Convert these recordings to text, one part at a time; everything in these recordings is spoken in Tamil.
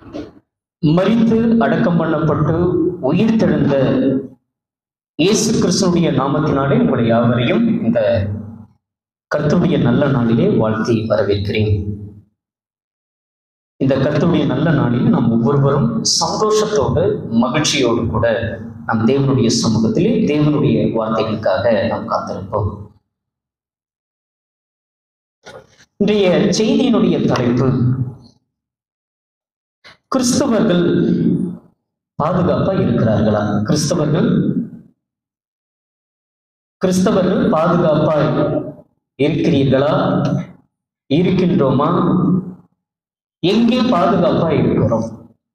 மரித்து அடக்கம் பண்ணப்பட்டு உயிர் தெழுந்த இயேசு கிறிஸ்துடைய நாமத்தினாலே உங்களை யாவரையும் இந்த கர்த்தருடைய நல்ல நாளிலே வாழ்த்தி வரவேற்கிறேன் இந்த கர்த்தருடைய நல்ல நாளில் நாம் ஒவ்வொருவரும் சந்தோஷத்தோடு மகிழ்ச்சியோடு கூட நம் தேவனுடைய சமூகத்திலே தேவனுடைய வார்த்தைகளுக்காக நாம் காத்திருப்போம் இன்றைய செய்தியினுடைய தலைப்பு கிறிஸ்தவர்கள் பாதுகாப்பா இருக்கிறார்களா கிறிஸ்தவர்கள் கிறிஸ்தவர்கள் பாதுகாப்பா இருக்கிறீர்களா இருக்கின்றோமா எங்கே பாதுகாப்பா இருக்கிறோம்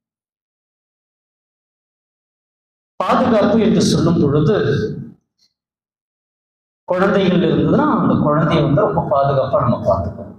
பாதுகாப்பு என்று சொல்லும் பொழுது குழந்தைகள் இருந்ததுன்னா அந்த குழந்தைய வந்து ரொம்ப பாதுகாப்பா நம்ம பார்த்துக்கணும்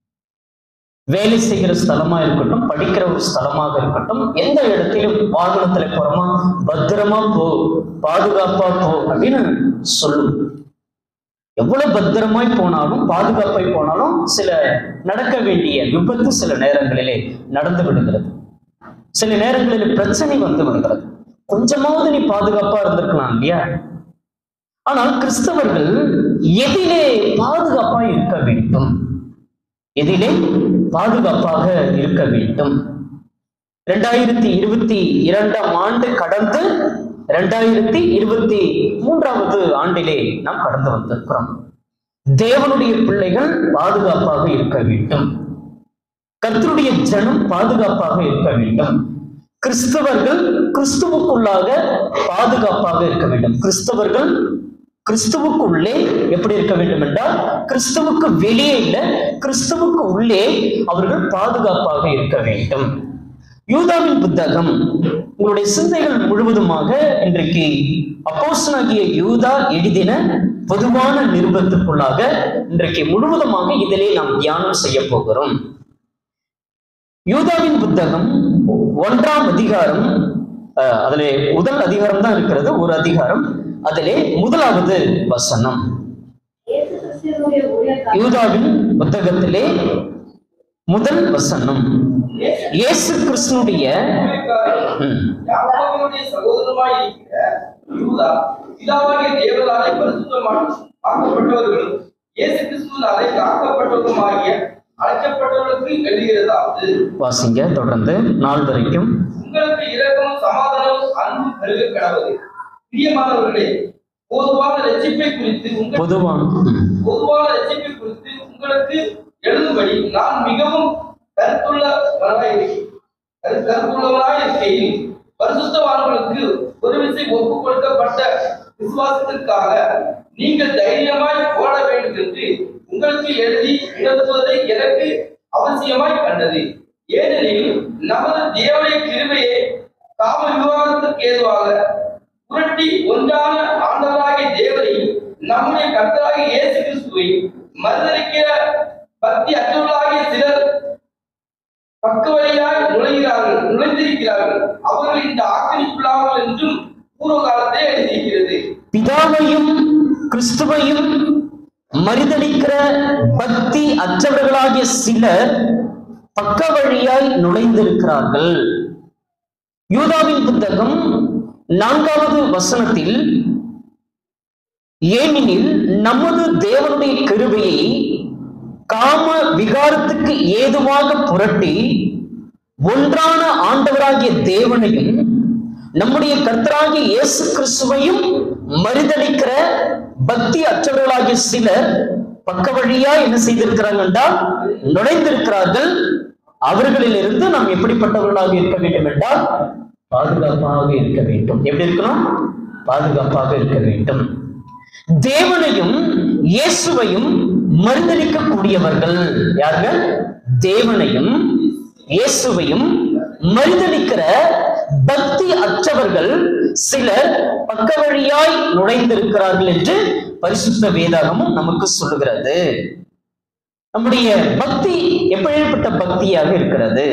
வேலை செய்கிற ஸ்தலமா இருக்கட்டும் படிக்கிற ஒரு ஸ்தலமாக இருக்கட்டும் எந்த இடத்திலும் வாகனத்துல போறோமா பத்திரமா போ பாதுகாப்பா போ அப்படின்னு சொல்லும் எவ்வளவு பத்திரமாய் போனாலும் பாதுகாப்பாய் போனாலும் சில நடக்க வேண்டிய விபத்து சில நேரங்களிலே நடந்து விடுகிறது சில நேரங்களில் பிரச்சனை வந்து விடுகிறது கொஞ்சமாவது நீ பாதுகாப்பா இருந்திருக்கலாம் இல்லையா ஆனால் கிறிஸ்தவர்கள் எதிலே பாதுகாப்பா இருக்க வேண்டும் எதிலே பாதுகாப்பாக இருக்க வேண்டும் இரண்டாயிரத்தி இருபத்தி இரண்டாம் ஆண்டு கடந்து இரண்டாயிரத்தி இருபத்தி மூன்றாவது ஆண்டிலே நாம் கடந்து வந்திருக்கிறோம் தேவனுடைய பிள்ளைகள் பாதுகாப்பாக இருக்க வேண்டும் கர்த்தருடைய ஜனம் பாதுகாப்பாக இருக்க வேண்டும் கிறிஸ்தவர்கள் கிறிஸ்துவுக்குள்ளாக பாதுகாப்பாக இருக்க வேண்டும் கிறிஸ்தவர்கள் கிறிஸ்துவுக்குள்ளே எப்படி இருக்க வேண்டும் என்றால் கிறிஸ்துவுக்கு வெளியே இல்லை கிறிஸ்துவுக்கு உள்ளே அவர்கள் பாதுகாப்பாக இருக்க வேண்டும் யூதாவின் புத்தகம் உங்களுடைய சிந்தைகள் முழுவதுமாக இன்றைக்கு அப்போஸ்தலனாகிய யூதா எழுதின பொதுவான நிருபத்துக்குள்ளாக இன்றைக்கு முழுவதுமாக இதிலே நாம் தியானம் செய்ய போகிறோம் யூதாவின் புத்தகம் ஒன்றாம் அதிகாரம் அஹ், அதிலே முதல் அதிகாரம் தான் இருக்கிறது ஒரு அதிகாரம் அதிலே முதலாவது வசனம் இயேசு கிறிஸ்துவினுடைய ஊழியக்காரர் யூதாவின் புத்தகத்திலே முதல் வசனம் இயேசு கிறிஸ்துனுடைய ம், யாக்கோபினுடைய சகோதரமாய் இருக்கிற யூதா பிதாவாகிய தேவனாலே பரிசுத்தமான ஆக்கப்பட்டவர்களும் இயேசு கிறிஸ்துவினாலே காக்கப்பட்டவர்களுமாகிய அழைக்கப்பட்டவர்களுக்கு எழுதுகிறதாவது வாசிங்க தொடர்ந்து நாள் வரைக்கும் உங்களுக்கு இரக்கம் சமாதானம் அன்பு பெருக கடவுது பிரியமானவர்களே பொதுவான ரட்சிப்பை குறித்து உங்கள் பொதுவான ம், பொதுவான ரட்சிப்பை குறித்து உங்களுக்கு எழுதும்படி நான் மிகவும் கருத்துள்ளவனாய் கருத்துள்ளவனாய் இருக்கையில் பரிசுத்தவான்களுக்கு ஒரு விசை ஒப்புக் கொடுக்கப்பட்ட விசுவாசத்திற்காக நீங்கள் தைரியமாய் போட வேண்டும் என்று உங்களுக்கு எழுதி உணர்த்துவதை எனக்கு அவசியமாய் கண்டது ஏனெனில் நமது தேவனுடைய கிருபையை காம விவாதத்திற்கு ஏதுவாக புரட்டி ஒன்றான ஆண்டவராகிய தேவனை நம்முடைய கர்த்தராகிய இயேசு கிறிஸ்துவை மறுதளிக்கிற பக்தி அற்றவர்களாகிய சிலர் பக்க வழியாய் நுழைகிறார்கள் நுழைந்திருக்கிறார்கள் அவர்கள் இந்த ஆக்கிரிக்குள்ளார்கள் என்றும் பூர்வ காலத்தை எழுதியிருக்கிறது பிதாவையும் கிறிஸ்துவையும் மறுதளிக்கிற பக்தி அற்றவர்களாகிய சிலர் பக்க வழியாய் நுழைந்திருக்கிறார்கள் யூதாவின் புத்தகம் நான்காவது வசனத்தில் ஏனெனில் நமது தேவனுடைய கிருபையை காம விகாரத்துக்கு ஏதுவாக புரட்டி ஒன்றான ஆண்டவராகிய தேவனையும் நம்முடைய கர்த்தராகிய இயேசு கிறிஸ்துவையும் மறுதளிக்கிற பக்தி அற்றவர்களாகிய சிலர் பக்க வழியா என்ன செய்திருக்கிறாங்க என்றால் நுழைந்திருக்கிறார்கள் அவர்களிலிருந்து நாம் எப்படிப்பட்டவர்களாக இருக்க வேண்டும் என்றால் பாதுகாப்பாக இருக்க வேண்டும் எப்படி இருக்கணும் பாதுகாப்பாக இருக்க வேண்டும் தேவனையும் இயேசுவையும் மறுதளிக்கக்கூடியவர்கள் யாருங்க தேவனையும் இயேசுவையும் மறுதளிக்கிற பக்தி அற்றவர்கள் சிலர் பக்க வழியாய் நுழைந்திருக்கிறார்கள் என்று பரிசுத்த வேதாகமும் நமக்கு சொல்லுகிறது நம்முடைய பக்தி எப்படிப்பட்ட பக்தியாக இருக்கிறது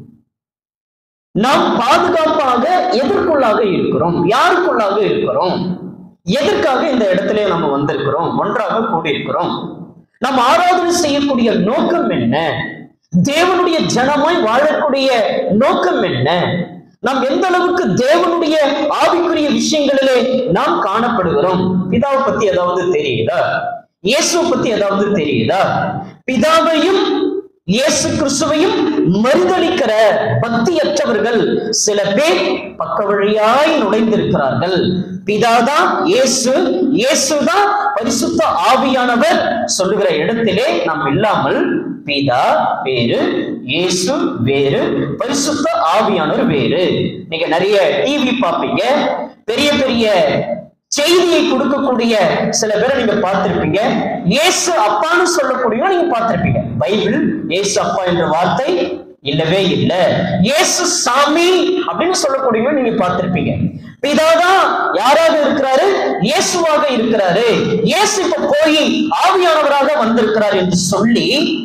நாம் பாதுகாப்பாக எதற்குள்ளாக இருக்கிறோம் யாருக்குள்ளாக இருக்கிறோம் எதற்காக இந்த இடத்துல நம்ம வந்திருக்கிறோம் ஒன்றாக கூடியிருக்கிறோம் நாம் ஆராதனை செய்யக்கூடிய நோக்கம் என்ன தேவனுடைய ஜனமாய் வாழக்கூடிய நோக்கம் என்ன நாம் எந்த அளவுக்கு தேவனுடைய ஆவிக்குரிய விஷயங்களிலே நாம் காணப்படுகிறோம் பிதாவை பத்தி ஏதாவது தெரியுதா இயேசுவை பத்தி ஏதாவது தெரியுதா பிதாவையும் இயேசு கிறிஸ்துவையும் மறுதளிக்கிற பக்தியற்றவர்கள் சில பேர் பக்க வழியாய் நுழைந்திருக்கிறார்கள் பிதாதான் இயேசு இயேசுதான் பரிசுத்த ஆவியானவர் சொல்லுகிற இடத்திலே நாம் இல்லாமல் பிதா வேறு இயேசு வேறு பரிசுத்த ஆவியானவர் வேறு நீங்க நிறைய டிவி பார்ப்பீங்க பெரிய பெரிய செய்தியை கொடுக்கக்கூடிய சில பேரை நீங்க பார்த்திருப்பீங்க இயேசு அப்பான்னு சொல்லக்கூடியவங்க நீங்க பார்த்திருப்பீங்க பைபிள் இயேசு அப்பா என்ற வார்த்தை இல்லவே இல்ல இயேசு சாமி அப்படின்னு சொல்லக்கூடியவங்க நீங்க பார்த்திருப்பீங்க பிதாதான் யாராக இருக்கிறாரு இயேசுவாக இருக்கிறாரு இயேசு இப்ப போய் ஆவியானவராக வந்திருக்கிறார் என்று சொல்லி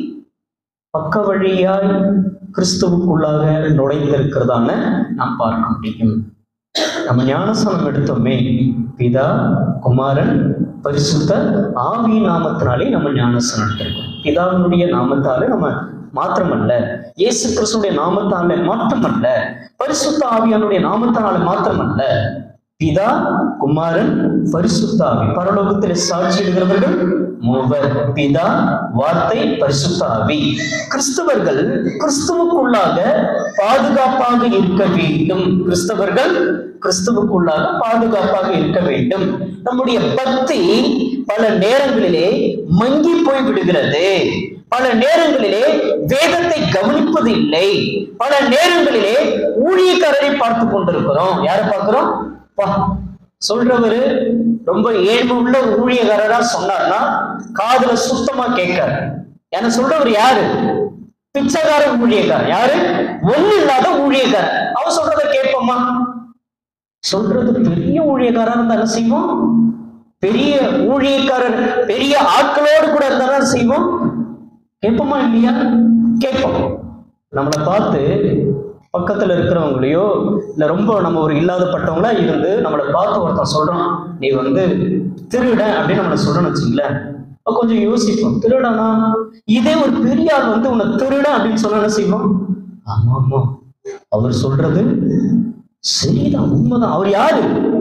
பக்க வழியாய் கிறிஸ்துவுக்குள்ளாக நுழைந்திருக்கிறதான நாம் பார்க்க முடியும் நம்ம ஞானசனம் எடுத்தோமே பிதா குமாரன் பரிசுத்த ஆவி நாமத்தினாலே நம்ம ஞானசனம் எடுத்திருக்கோம் பிதாவினுடைய நாமத்தாலே நம்ம மாத்திரமல்ல இயேசு கிறிஸ்துடைய நாமத்தாலே மாற்றமல்ல பரிசுத்த ஆவியானுடைய நாமத்தினாலே மாத்திரமல்ல பிதா குமாரன் பரிசுத்த ஆவி பரலோகத்தில் சாட்சியிடுகிறவர்கள் மூவர் பிதா வார்த்தை பரிசுத்த ஆவி கிறிஸ்தவர்கள் கிறிஸ்துவுக்குள்ளாக பாதுகாப்பாக இருக்க வேண்டும் கிறிஸ்தவர்கள் கிறிஸ்துவுக்குள்ளாக பாதுகாப்பாக இருக்க வேண்டும் நம்முடைய பக்தி பல நேரங்களிலே மங்கி போய் விடுகிறது பல நேரங்களிலே வேதத்தை கவனிப்பது இல்லை பல நேரங்களிலே ஊழியக்காரரை பார்த்து கொண்டிருக்கிறோம் யாரை பார்க்கிறோம் பா சொல்றவரு ரொம்ப ஏழ்மை உள்ள ஊழியக்காரரா சொன்னார்னா காதுல சுத்தமா கேட்காரு என்ன சொல்றவர் யாரு பிச்சைக்காரன் ஊழியக்காரன் யாரு ஒண்ணு இல்லாத ஊழியக்காரன் அவன் சொல்றத கேட்போமா சொல்றது பெரிய ஊழியக்காரா இருந்தா என்ன செய்வோம் பெரிய ஊழியக்காரர் பெரிய ஆட்களோடு கூட இருந்தா தான் செய்வோம் கேட்போமா இல்லையா கேட்போம் நம்மளை பார்த்து பக்கத்துல இருக்கிறவங்களையோ இல்ல ரொம்ப நம்ம ஒரு இல்லாதப்பட்டவங்களா இருந்து நம்மளை பார்த்து ஒருத்தன் சொல்றான் நீ வந்து திருட அப்படின்னு நம்மளை சொல்றேன்னு வச்சுங்களேன் அப்ப கொஞ்சம் யோசிப்போம் திருடனா இதே ஒரு பெரிய ஆள் வந்து உன்னை திருட அப்படின்னு சொன்னா என்ன செய்வோம் ஆமா ஆமா அவர் சொல்றது சரிதான் உண்மைதான் அவர் யாரு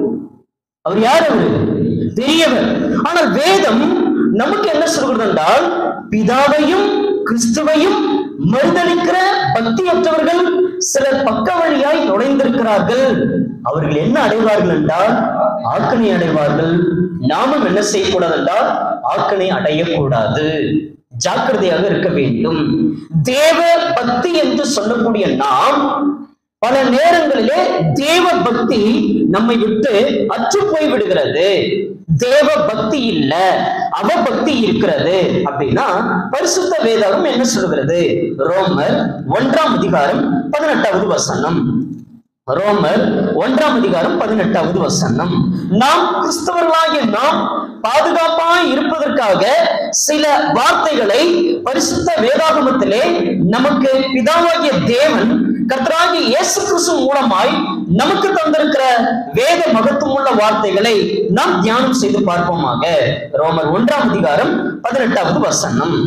அவர் யார் அவரு பெரியவர் ஆனால் வேதம் நமக்கு என்ன சொல்கிறது என்றால் பிதாவையும் கிறிஸ்துவையும் மறுதளிக்கிற பக்தியற்றவர்கள் சிலர் பக்க வழியாய் நுழைந்திருக்கிறார்கள் அவர்கள் என்ன அடைவார்கள் என்றால் ஆக்கனை அடைவார்கள் நாமும் என்ன செய்யக்கூடாது என்றால் ஆக்கனை அடையக்கூடாது ஜாக்கிரதையாக இருக்க வேண்டும் தேவ பக்தி என்று சொல்லக்கூடிய நாம் பல நேரங்களிலே தேவ பக்தி நம்மை விட்டு அற்று போய் விடுகிறது தேவ பக்தி இல்ல அவபக்தி இருக்கிறது அப்படின்னா பரிசுத்த வேதாகம் என்ன சொல்கிறது ரோமர் ஒன்றாம் அதிகாரம் பதினெட்டாவது வசனம் ரோமர் ஒன்றாம் அதிகாரம் பதினெட்டாவது வசனம் நாம் கிறிஸ்தவர்களாகிய நாம் பாதுகாப்பாய் இருப்பதற்காக சில வார்த்தைகளை பரிசுத்த வேதாகமத்திலே நமக்கு பிதாவாகிய தேவன் கர்த்தராகிய இயேசு கிறிஸ்து மூலமாய் நமக்கு தந்திருக்கிற வேத மகத்துவமுள்ள வார்த்தைகளை நாம் தியானம் செய்து பார்ப்போமாக ரோமர் ஒன்றாம் அதிகாரம் பதினெட்டாவது வசனம்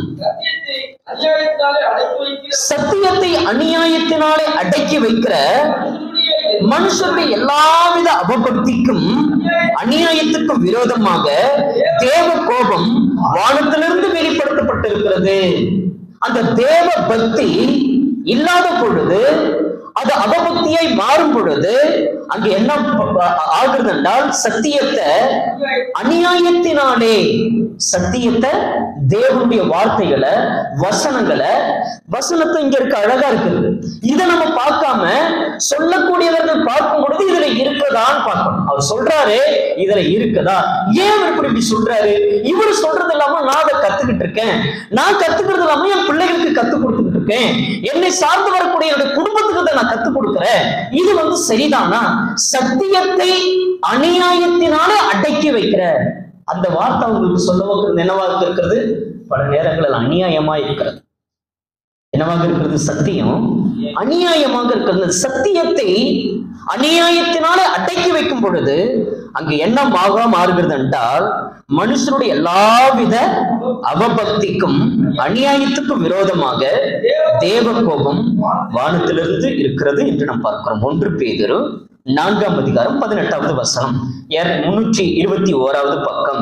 சத்தியத்தை அநியாயத்தினாலே சத்தியத்தை அநியாயத்தினாலே அடக்கி அடக்கி வைக்கிற வைக்கிற மனுஷனுடைய மனுஷருடைய எல்லாவித அவபக்திக்கும் அநியாயத்துக்கும் விரோதமாக தேவ கோபம் வானத்திலிருந்து வெளிப்படுத்தப்பட்டிருக்கிறது அந்த தேவ பக்தி இல்லாத பொழுது அது அவபக்தியாய் மாறும் பொழுது அங்க என்ன ப- ப- ஆகுறது என்றால் சத்தியத்தை அநியாயத்தினாலே சத்தியத்தை தேவனுடைய வார்த்தைகளை வசனங்களை வசனத்தை இங்க இருக்க அழகா இருக்குது இதை நம்ம பார்க்காம சொல்லக்கூடியவர்கள் பார்க்கும் பொழுது இதுல இருக்குதான்னு பார்க்கணும் அவர் சொல்றாரு இதுல இருக்குதா ஏன் அவர் இப்படி இப்படி சொல்றாரு இவர் சொல்றது இல்லாம நான் அதை கத்துக்கிட்டு இருக்கேன் நான் கத்துக்கிறது இல்லாம என் பிள்ளைகளுக்கு கத்து கொடுத்துட்டு இருக்கேன் என்னை சார்ந்து வரக்கூடிய என்னுடைய குடும்பத்துக்கு இதை நான் கத்து கொடுக்கிறேன் இது வந்து சரிதானா சத்தியத்தை அநியாயத்தினாலே அடக்கி வைக்கிற அந்த வார்த்தை அவங்களுக்கு சொல்ல நினைவாக இருக்கிறது பல நேரங்களில் அநியாயமா இருக்கிறது என்னவாக இருக்கிறது சத்தியம் அநியாயமாக இருக்கிறது சத்தியத்தை அநியாயத்தினாலே அடக்கி வைக்கும் பொழுது அங்கு என்னமாக மாறுகிறது என்றால் மனுஷனுடைய எல்லாவித அவபக்திக்கும் அநியாயத்துக்கும் விரோதமாக தேவ கோபம் வானத்திலிருந்து இருக்கிறது என்று நாம் பார்க்கிறோம் ஒன்று பேதுரு நான்காம் அதிகாரம் பதினெட்டாவது வசனம் ஏர் முன்னூற்றி இருபத்தி ஓராவது பக்கம்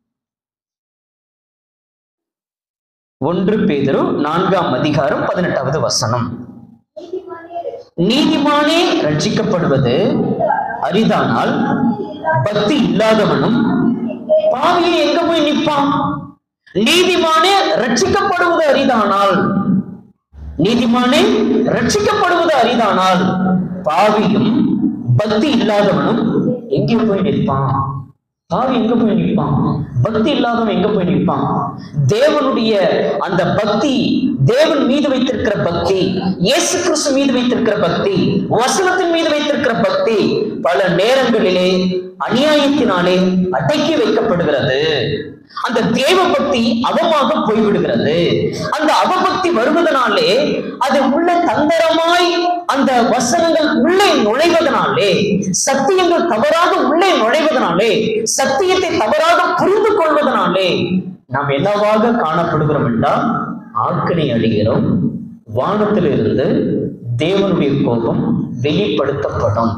ஒன்று பேதுரு நான்காம் அதிகாரம் பதினெட்டாவது வசனம் நீதிமானே ரட்சிக்கப்படுவது அரிதானால் பக்தி இல்லாதவனும் பாவியை எங்க போய் நிற்பான் நீதிமானே ரட்சிக்கப்படுவது அரிதானால் நீதிமானே ரட்சிக்கப்படுவது அரிதானால் பாவியும் பக்தி இல்லாதவனும் எங்கே போய் நிற்பான் பாவி எங்க போய் நிற்பான் பக்தி இல்லாதவன் எங்க போய் நிற்பான் தேவனுடைய அந்த பக்தி தேவன் மீது வைத்திருக்கிற பக்தி இயேசு கிறிஸ்து மீது வைத்திருக்கிற பக்தி வசனத்தின் மீது வைத்திருக்கிற பக்தி பல நேரங்களிலே அநியாயத்தினாலே அடக்கி வைக்கப்படுகிறது அந்த தேவ பக்தி அவமாக போய்விடுகிறது அந்த அவபக்தி வருவதனாலே அது உள்ள தந்திரமாய் அந்த வசனங்கள் உள்ளே நுழைவதனாலே சத்தியங்கள் தவறாக உள்ளே நுழைவதனாலே சத்தியத்தை தவறாக புரிந்து கொள்வதனாலே நாம் என்னவாக காணப்படுகிறோம் என்றால் ஆக்கினை அடைகிறோம் வானத்திலிருந்து தேவனுடைய கோபம் வெளிப்படுத்தப்படும்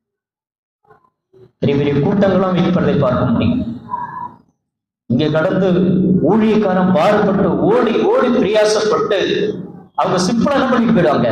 பெரிய பெரிய கூட்டங்களாம் வெளிப்படுறதை பார்க்க முடியும் இங்க கடந்து ஊழியக்காரன் பாடுபட்டு ஓடி ஓடி பிரயாசப்பட்டு அவங்க சிம்பிளா என்ன பண்ணிட்டு போயிடுவாங்க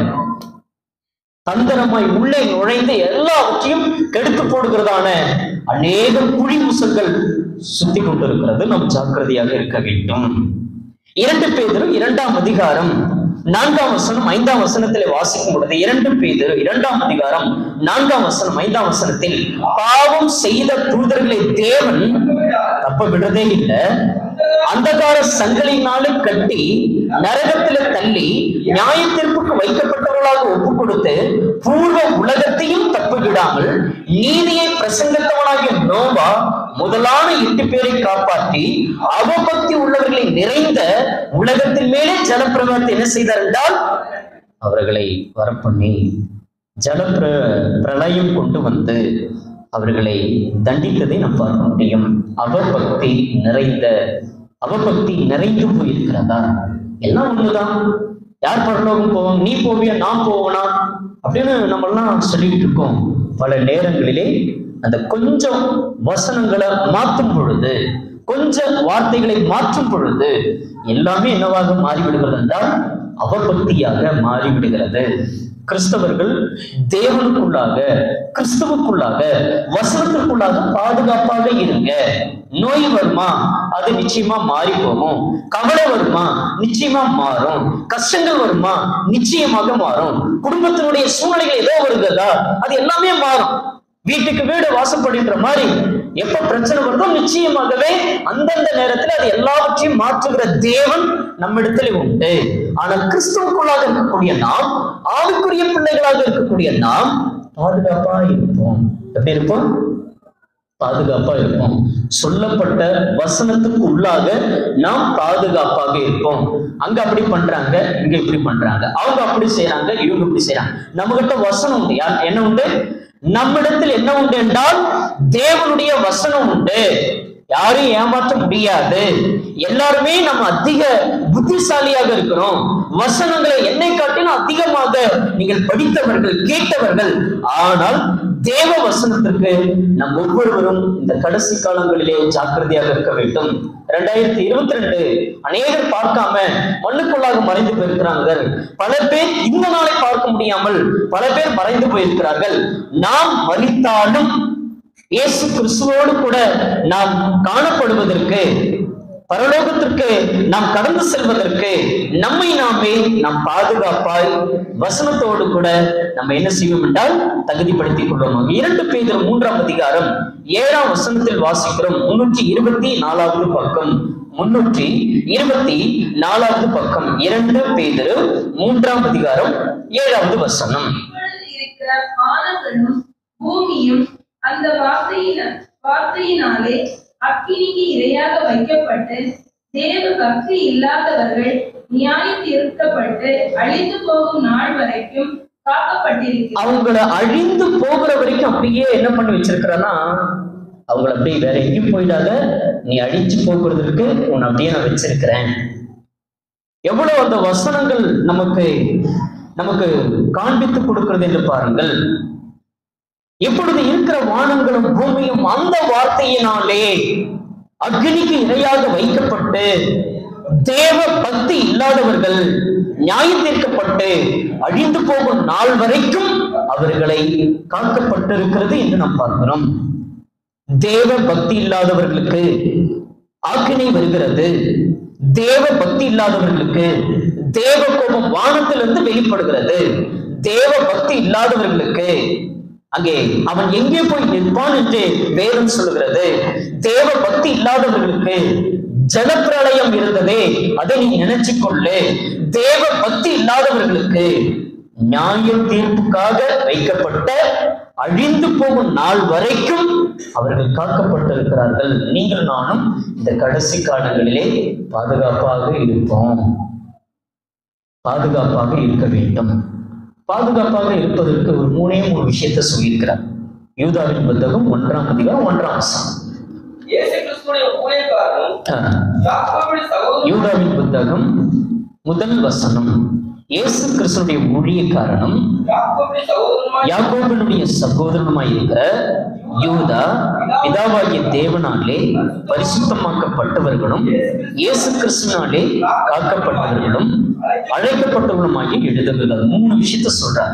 தந்திரமாய் உள்ளே நுழைந்து எல்லாவற்றையும் கெடுத்து போடுகிறதான அநேக குழி முசல்கள் சுத்தி கொண்டிருக்கிறது நாம் ஜாக்கிரதையாக இருக்க வேண்டும் இரண்டு பேதரும் இரண்டாம் அதிகாரம் நான்காம் வசனம் ஐந்தாம் வசனத்திலே வாசிக்கும் பொழுது இரண்டு பேதர் இரண்டாம் அதிகாரம் நான்காம் வசனம் ஐந்தாம் வசனத்தில் பாவம் செய்த தூதர்களை தேவன் தப்ப விடுறதே இல்லை அந்தகார சங்கலினாலே கட்டி நரகத்தில தள்ளி நியாய தீர்ப்புக்கு வைக்கப்பட்டவர்களாக ஒப்பு கொடுத்து பூர்வ உலகத்தையும் தப்பு விடாமல் நீதியை பிரசங்கத்தவனாகிய நோவா முதலான எட்டு பேரை காப்பாற்றி அவபக்தி உள்ளவர்களை நிறைந்த உலகத்தின் மேலே ஜலப்பிரவாகத்தை என்ன செய்தார் என்றால் அவர்களை வரப்பண்ணி ஜலப்பிர பிரளயம் கொண்டு வந்து அவர்களை தண்டித்ததை நாம் பார்க்க முடியும் அவபக்தி நிறைந்த அவபக்தி நிறைந்து போயிருக்கிறதா எல்லாம் ஒண்ணுதான் யார் பரலோகம் போவோம் நீ போவியா நான் போவனா அப்படின்னு நம்ம எல்லாம் சொல்லிட்டு இருக்கோம் பல நேரங்களிலே அந்த கொஞ்சம் வசனங்களை மாற்றும் பொழுது கொஞ்சம் வார்த்தைகளை மாற்றும் பொழுது எல்லாமே என்னவாக மாறிவிடுகிறது என்றால் அவபக்தியாக மாறிவிடுகிறது கிறிஸ்தவர்கள் தேவனுக்குள்ளாக கிறிஸ்துவுக்குள்ளாக வசனத்திற்குள்ளாக பாதுகாப்பாக இருங்க நோய் வருமா அது நிச்சயமா மாறி போகும் கவலை வருமா நிச்சயமா மாறும் கஷ்டங்கள் வருமா நிச்சயமாக மாறும் குடும்பத்தினுடைய சூழ்நிலைகள் ஏதோ வருகிறதா அது எல்லாமே மாறும் வீட்டுக்கு வீடு வாசப்படுகின்ற மாதிரி எப்ப பிரச்சனை வருதோ நிச்சயமாகவே அந்தந்த நேரத்தில் அது எல்லாவற்றையும் மாற்றுகிற தேவன் நம்மிடத்தில் உண்டு ஆனால் கிறிஸ்துவுக்குள்ளாக இருக்கக்கூடிய நாம் ஆவிக்குரிய பிள்ளைகளாக இருக்கக்கூடிய நாம் பாதுகாப்பா இருப்போம் எப்படி இருப்போம் பாதுகாப்பா இருப்போம் சொல்லப்பட்ட வசனத்துக்கு உள்ளாக நாம் பாதுகாப்பாக இருப்போம் அங்க அப்படி பண்றாங்க இங்க இப்படி பண்றாங்க அவங்க அப்படி செய்யறாங்க இவங்க இப்படி செய்யறாங்க நம்ம கிட்ட வசனம் உண்டு யார் என்ன உண்டு நம்மிடத்தில் என்ன உண்டு என்றால் தேவனுடைய வசனம் உண்டு யாரையும் ஏமாற்ற முடியாது எல்லாருமே நம்ம அதிக புத்திசாலியாக இருக்கிறோம் வசனங்களை என்னை காட்டிலும் அதிகமாக நீங்கள் படித்தவர்கள் கேட்டவர்கள் ஆனால் தேவ வசனத்திற்கு நம் ஒவ்வொருவரும் இந்த கடைசி காலங்களிலே ஜாக்கிரதையாக இருக்க வேண்டும் ரெண்டாயிரத்தி இருபத்தி ரெண்டு அநேகர் பார்க்காம மண்ணுக்குள்ளாக மறைந்து போயிருக்கிறார்கள் பல பேர் இந்த நாளை பார்க்க முடியாமல் பல பேர் மறைந்து போயிருக்கிறார்கள் நாம் மறித்தாலும் இயேசு கிறிஸ்துவோடு கூட நாம் காணப்படுவதற்கு பரலோகத்திற்கு நாம் கடந்து செல்வதற்கு நம்மை நாமே நாம் பாதுகாப்பாய் வசனத்தோடு கூட நம்ம என்ன செய்வோம் என்றால் தகுதிப்படுத்திக் கொள்வோம் இரண்டு பேர் மூன்றாம் அதிகாரம் ஏழாம் வசனத்தில் வாசிக்கிறோம் முன்னூற்றி இருபத்தி நாலாவது பக்கம் முன்னூற்றி இருபத்தி நாலாவது பக்கம் இரண்டு பேதரு மூன்றாம் அதிகாரம் ஏழாவது வசனம் இப்பொழுது இருக்கிற வானங்களும் பூமியும் அந்த வார்த்தையின வார்த்தையினாலே அக்கினிக்கு இரையாக வைக்கப்பட்டு தேவ பக்தி இல்லாதவர்கள் நியாய தீர்க்கப்பட்டு அழிந்து போகும் நாள் வரைக்கும் காக்கப்பட்டிருக்கிறது அவங்கள அழிந்து போகிற வரைக்கும் அப்படியே என்ன பண்ணி வச்சிருக்கிறேன்னா அவங்கள அப்படியே வேற எங்கேயும் போயிடாத நீ அழிச்சு போக்குறதுக்கு உன்னை அப்படியே நான் வச்சிருக்கிறேன் எவ்வளவு அந்த வசனங்கள் நமக்கு நமக்கு காண்பித்து கொடுக்கிறது என்று பாருங்கள் இப்பொழுது இருக்கிற வானங்களும் பூமியும் அந்த வார்த்தையினாலே அக்னிக்கு இரையாக வைக்கப்பட்டு தேவ பக்தி இல்லாதவர்கள் நியாயம் தீர்க்கப்பட்டு அழிந்து போகும் நாள் வரைக்கும் அவர்களை காக்கப்பட்டிருக்கிறது என்று நாம் பார்க்கிறோம் தேவ பக்தி இல்லாதவர்களுக்கு ஆக்கினை வருகிறது தேவ பக்தி இல்லாதவர்களுக்கு தேவ கோபம் வானத்திலிருந்து வெளிப்படுகிறது தேவ பக்தி இல்லாதவர்களுக்கு அங்கே அவன் எங்கே போய் நிற்பான் என்று வேதம் சொல்லுகிறது தேவ பக்தி இல்லாதவர்களுக்கு ஜலப்பிரளயம் இருந்ததே அதை நீ நினைச்சுக் கொள்ளு தேவ பக்தி இல்லாதவர்களுக்கு நியாய தீர்ப்புக்காக வைக்கப்பட்ட அழிந்து போகும் நாள் வரைக்கும் அவர்கள் காக்கப்பட்டிருக்கிறார்கள் நீங்கள் நானும் இந்த கடைசி காலங்களிலே பாதுகாப்பாக இருப்போம் பாதுகாப்பாக இருக்க வேண்டும் பாதுகாப்பாக இருப்பதற்கு ஒரு மூணே மூணு விஷயத்தை சொல்லியிருக்கிறார் யூதாவின் புத்தகம் ஒன்றாம் அதிகாரம் ஒன்றாம் வசனம் இயேசு கிறிஸ்துடைய ஊழியக்காரனும் ஆஹ், யாக்கோபின் சகோதரனும் யூதாவின் புத்தகம் முதல் வசனம் இயேசு கிறிஸ்துடைய ஊழியக்காரனும் யாக்கோபின் சகோதரனுமாய் யாக்கோபினுடைய சகோதரனுமாய் இருக்கிற யூதா பிதாவாகிய தேவனாலே பரிசுத்தமாக்கப்பட்டவர்களும் இயேசு கிறிஸ்துனாலே காக்கப்பட்டவர்களும் அழைக்கப்பட்டவர்களுமாகிய எழுதுகிறார் மூணு விஷயத்த சொல்றார்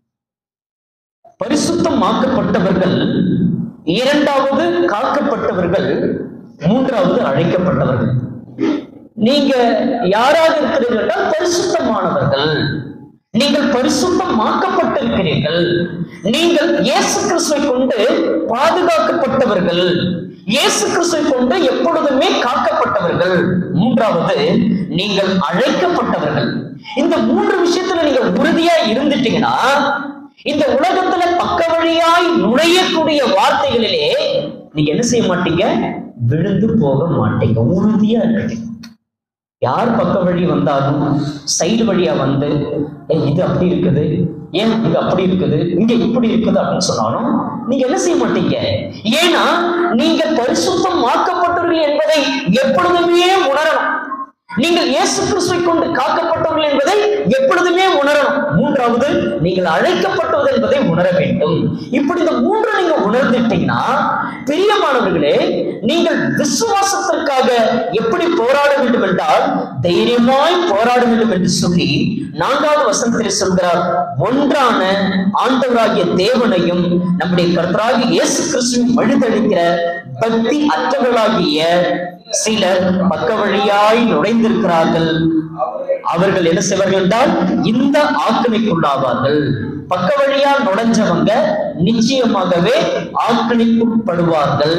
பரிசுத்தமாக்கப்பட்டவர்கள் இரண்டாவது காக்கப்பட்டவர்கள் மூன்றாவது அழைக்கப்பட்டவர்கள் நீங்க யாராக இருக்கிறீர்கள் என்றால் பரிசுத்தமானவர்கள் நீங்கள் பரிசுத்தமாக்கப்பட்டிருக்கிறீர்கள் நீங்கள் இயேசு கிறிஸ்துவை கொண்டு பாதுகாக்கப்பட்டவர்கள் இயேசு கிறிஸ்துவை கொண்டு எப்பொழுதுமே காக்கப்பட்டவர்கள் மூன்றாவது நீங்கள் அழைக்கப்பட்டவர்கள் இந்த மூன்று விஷயத்துல நீங்க உறுதியா இருந்துட்டீங்கன்னா இந்த உலகத்துல பக்க வழியாய் நுழையக்கூடிய வார்த்தைகளிலே நீங்க என்ன செய்ய மாட்டீங்க விழுந்து போக மாட்டீங்க உறுதியா இருக்கீங்க யார் பக்க வழி வந்தாலும் சைடு வழியா வந்து "ஏய், இது அப்படி இருக்குது ஏன் இங்க அப்படி இருக்குது இங்க இப்படி இருக்குது அப்படின்னு சொன்னாலும் நீங்க என்ன செய்ய மாட்டீங்க ஏன்னா நீங்க பரிசுத்தம் மாக்கப்பட்டவர்கள் என்பதை எப்பொழுதுமே உணரணும் நீங்கள் இயேசு கிறிஸ்துவை கொண்டு காக்கப்பட்டவர்கள் என்பதை எப்பொழுதுமே உணரணும் மூன்றாவது நீங்கள் அழைக்கப்பட்டது என்பதை உணர வேண்டும் இப்படி இந்த மூன்று நீங்க உணர்ந்துட்டீங்கன்னா பிரியமானவர்களே நீங்கள் விசுவாசத்திற்காக எப்படி போராட வேண்டும் என்றால் தைரியமாய் போராட வேண்டும் என்று சொல்லி நான்காவது வசனத்தில் சொல்கிறார் ஒன்றான ஆண்டவராகிய தேவனையும் நம்முடைய கர்த்தராகிய இயேசு கிறிஸ்துவின் வழிதளிக்கிற பக்தி அற்றவர்களாகிய சிலர் பக்க வழியாய் நுழைந்திருக்கிறார்கள் அவர்கள் என்ன செய்வார்கள் என்றால் இந்த ஆக்கினைக்குள்ளாவார்கள் பக்க வழியா நுழைஞ்சவங்க நிச்சயமாகவே ஆக்கினைக்குட்படுவார்கள்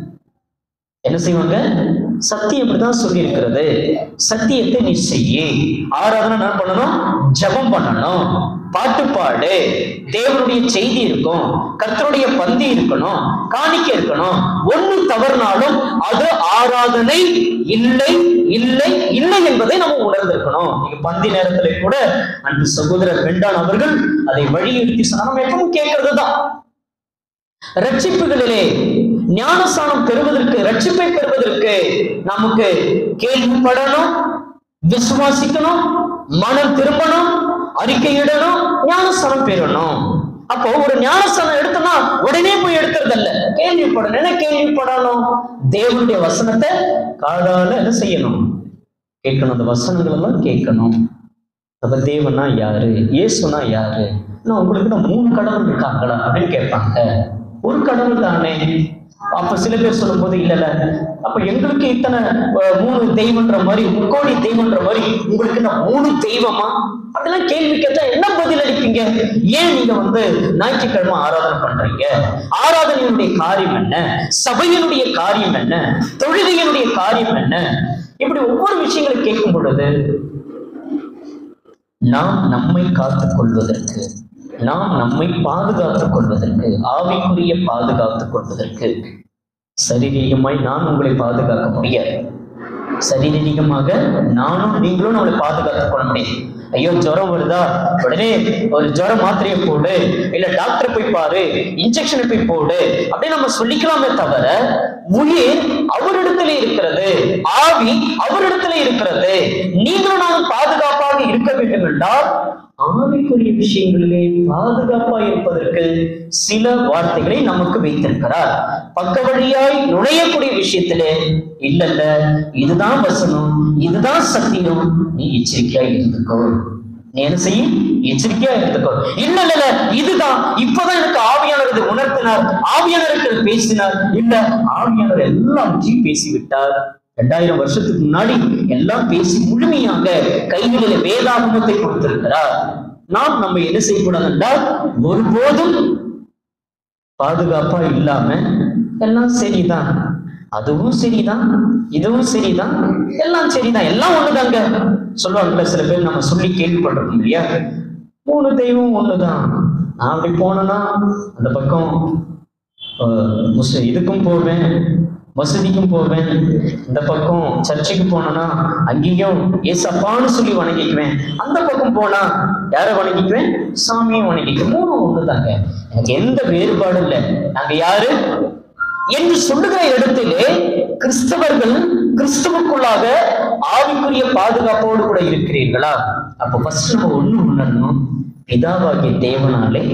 என்ன செய்வாங்க சத்தியம் இப்படிதான் சொல்லி இருக்கிறது சத்தியத்தை நீ செய்யி ஆராதனை என்ன பண்ணணும் ஜெபம் பண்ணணும் பாட்டு பாடு தேவனுடைய செய்தி இருக்கும் கர்த்தருடைய பந்தி இருக்கணும் காணிக்கை இருக்கணும் ஒண்ணு தவறுனாலும் அது ஆராதனை இல்லை இல்லை இல்லை என்பதை நம்ம உணர்ந்திருக்கணும் நீங்க பந்தி நேரத்துல கூட அன்று சகோதரர் வெண்டான் அவர்கள் அதை வலியுறுத்தி சொன்னா நம்ம எப்பவும் கேட்கறது தான் ரட்சிப்புகளிலே ஞானஸ்தானம் பெறுவதற்கு ரட்சிப்பை பெறுவதற்கு நமக்கு கேள்விப்படணும் விசுவாசிக்கணும் மனம் திரும்பணும் அறிக்கையிடணும் ஞானஸ்தானம் பெறணும் அப்போ ஒரு ஞானஸ்தானம் எடுத்தோம்னா உடனே போய் எடுக்கிறது இல்ல கேள்விப்படணும் என்ன கேள்விப்படணும் தேவனுடைய வசனத்தை காதால என்ன செய்யணும் கேட்கணும் அந்த வசனங்கள் எல்லாம் கேட்கணும் அப்ப தேவனா யாரு இயேசுனா யாரு நான் உங்களுக்கு நான் மூணு கடவுள் இருக்காங்களா அப்படின்னு கேட்பாங்க ஒரு கடவுள் தானே அப்ப சில பேர் சொல்லும்போது இல்ல இல்ல அப்ப எங்களுக்கு இத்தனை அஹ், மூணு தெய்வன்ற மாதிரி முக்கோடி தெய்வன்ற மாதிரி உங்களுக்கு நான் மூணு தெய்வமா அதெல்லாம் கேள்வி கேட்டா என்ன பதில் அளிப்பீங்க ஏன் நீங்க வந்து ஞாயிற்றுக்கிழமை ஆராதனை பண்றீங்க ஆராதனையினுடைய காரியம் என்ன சபையினுடைய காரியம் என்ன தொழுகையினுடைய காரியம் என்ன இப்படி ஒவ்வொரு விஷயங்களை கேட்கும் பொழுது நாம் நம்மை காத்துக் கொள்வதற்கு நாம் நம்மை பாதுகாத்துக் கொள்வதற்கு ஆவிக்குரிய பாதுகாத்துக் கொள்வதற்கு சரீரீகமாய் நான் உங்களை பாதுகாக்க முடியாது சரீரீகமாக நானும் நீங்களும் நம்மளை பாதுகாத்துக் கொள்ள முடியாது ஐயோ ஜுரம் வருதா உடனே ஒரு ஜுர மாத்திரையை போடு இல்ல டாக்டர் போய் பாரு இன்ஜெக்ஷனை போய் போடு அப்படின்னு நம்ம சொல்லிக்கலாமே தவிர உயிர் அவரிடத்திலே இருக்கிறது ஆவி அவரிடத்திலே இருக்கிறது நீங்களும் நானும் பாதுகாப்பாக இருக்க வேண்டும் என்றால் ஆவிக்குரிய விஷயங்களிலே பாதுகாப்பா இருப்பதற்கு சில வார்த்தைகளை நமக்கு வைத்திருக்கிறார் பக்க வழியாய் நுழையக்கூடிய விஷயத்திலே இல்ல இல்ல இதுதான் வசனம் இதுதான் சத்தியம் நீ எச்சரிக்கையா இருந்துக்கோ நீ என்ன செய்யும் எச்சரிக்கையா இருந்துக்கோ இல்ல இல்ல இல்ல இதுதான் இப்பதான் எனக்கு ஆவியானவர் இதை உணர்த்தினார் ஆவியானவர் பேசினார் இல்ல ஆவியானவர் எல்லாவற்றையும் பேசிவிட்டார் ரெண்டாயிரம் வருஷத்துக்கு முன்னாடி எல்லாம் பேசி முழுமையாக கைகளில வேதாகமத்தை கொடுத்திருக்கிறார் நாம் நம்ம என்ன செய்யக்கூடாது என்றால் ஒருபோதும் பாதுகாப்பா இல்லாம எல்லாம் சரிதான் அதுவும் சரிதான் இதுவும் சரிதான் எல்லாம் சரிதான் எல்லாம் ஒண்ணுதாங்க சொல்லுவாங்கல்ல சில பேர் நம்ம சொல்லி கேள்விப்படுறோம் இல்லையா மூணு தெய்வம் ஒண்ணுதான் நான் அப்படி போனேன்னா அந்த பக்கம் அஹ், முஸ்- இதுக்கும் போவேன் மசூதிக்கும் போவேன் இந்த பக்கம் சர்ச்சுக்கு போனேன்னா அங்கேயும் ஏசப்பான்னு சொல்லி வணங்கிக்குவேன் அந்த பக்கம் போனா யாரை வணங்கிக்குவேன் சாமியும் வணங்கிக்குவேன் மூணு ஒண்ணுதாங்க எனக்கு எந்த வேறுபாடும் இல்லை நாங்க யாரு என்று சொல்லுகிற இடத்திலே கிறிஸ்தவர்கள் கிறிஸ்துவுக்குள்ளாக ஆவிக்குரிய பாதுகாப்போடு கூட இருக்கிறீர்களா அப்ப ஃபர்ஸ்ட் நம்ம ஒண்ணு உணரணும் பிதாவாகிய தேவனாலே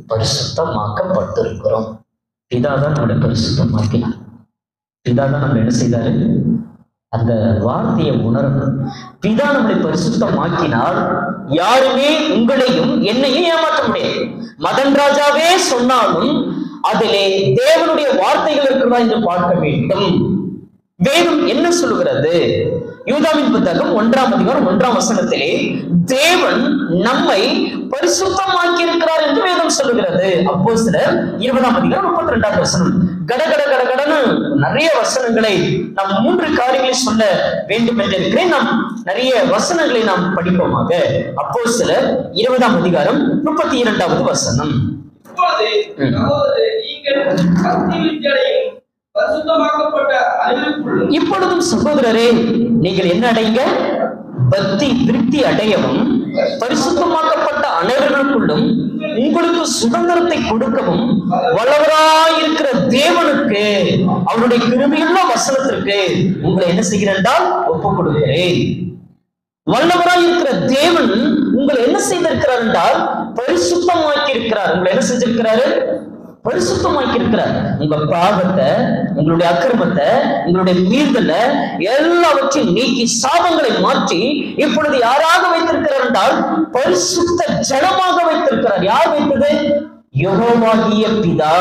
பரிசுத்தமாக்கப்பட்டிருக்கிறோம் பிதா தான் நம்மளை பரிசுத்தமாக்கினார் பிதா தான் நம்ம என்ன செய்தாரு அந்த வார்த்தையை உணரணும் பிதா நம்மளை பரிசுத்தமாக்கினால் யாருமே உங்களையும் என்னையும் ஏமாற்ற முடியாது மதன் ராஜாவே சொன்னாலும் அதிலே தேவனுடைய வார்த்தைகள் இருக்கிறதா என்று பார்க்க வேண்டும் வேதம் என்ன சொல்லுகிறது யூதாவின் புத்தகம் ஒன்றாம் அதிகாரம் ஒன்றாம் வசனத்திலே தேவன் நம்மை பரிசுத்தமாக்கி இருக்கிறார் என்று வேதம் சொல்லுகிறது அப்போ சிலர் இருபதாம் அதிகாரம் முப்பத்தி ரெண்டாவது வசனம் கட கட கட கடன்னு நிறைய வசனங்களை நாம் மூன்று காரியங்களை சொல்ல வேண்டும் என்று இருக்கிறேன் நாம் நிறைய வசனங்களை நாம் படிப்போமாக அப்போ சிலர் இருபதாம் அதிகாரம் முப்பத்தி இரண்டாவது வசனம் இப்பொழுது ம். சகோதரரே, நீங்கள் பக்தி வித்தியடையும் பரிசுத்தமாக்கப்பட்ட அறிவிற்குள்ளும் இப்பொழுதும் சகோதரரே நீங்கள் என்ன அடைங்க பக்தி திருப்தி அடையவும் பரிசுத்தமாக்கப்பட்ட அனைவர்களுக்குள்ளும் உங்களுக்கு சுதந்திரத்தை கொடுக்கவும் வல்லவராயிருக்கிற தேவனுக்கு அவருடைய கிருமியுள்ள வசனத்திற்கு உங்களை என்ன செய்கிறேன் என்றால் ஒப்புக் கொடுக்கிறேன் வல்லவராய் இருக்கிற தேவன் உங்களை என்ன செய்திருக்கிறார் என்றால் பரிசுத்தமாக்கி இருக்கிறார் உங்களை என்ன செஞ்சிருக்கிறாரு பரிசுத்தமாக்கி இருக்கிறார் உங்க பாவத்தை உங்களுடைய அக்கிரமத்தை உங்களுடைய மீறுதலை எல்லாவற்றையும் நீக்கி சாபங்களை மாற்றி இப்பொழுது யாராக வைத்திருக்கிறார் என்றால் பரிசுத்த ஜனமாக வைத்திருக்கிறார் யார் வைத்தது யெகோவாகிய பிதா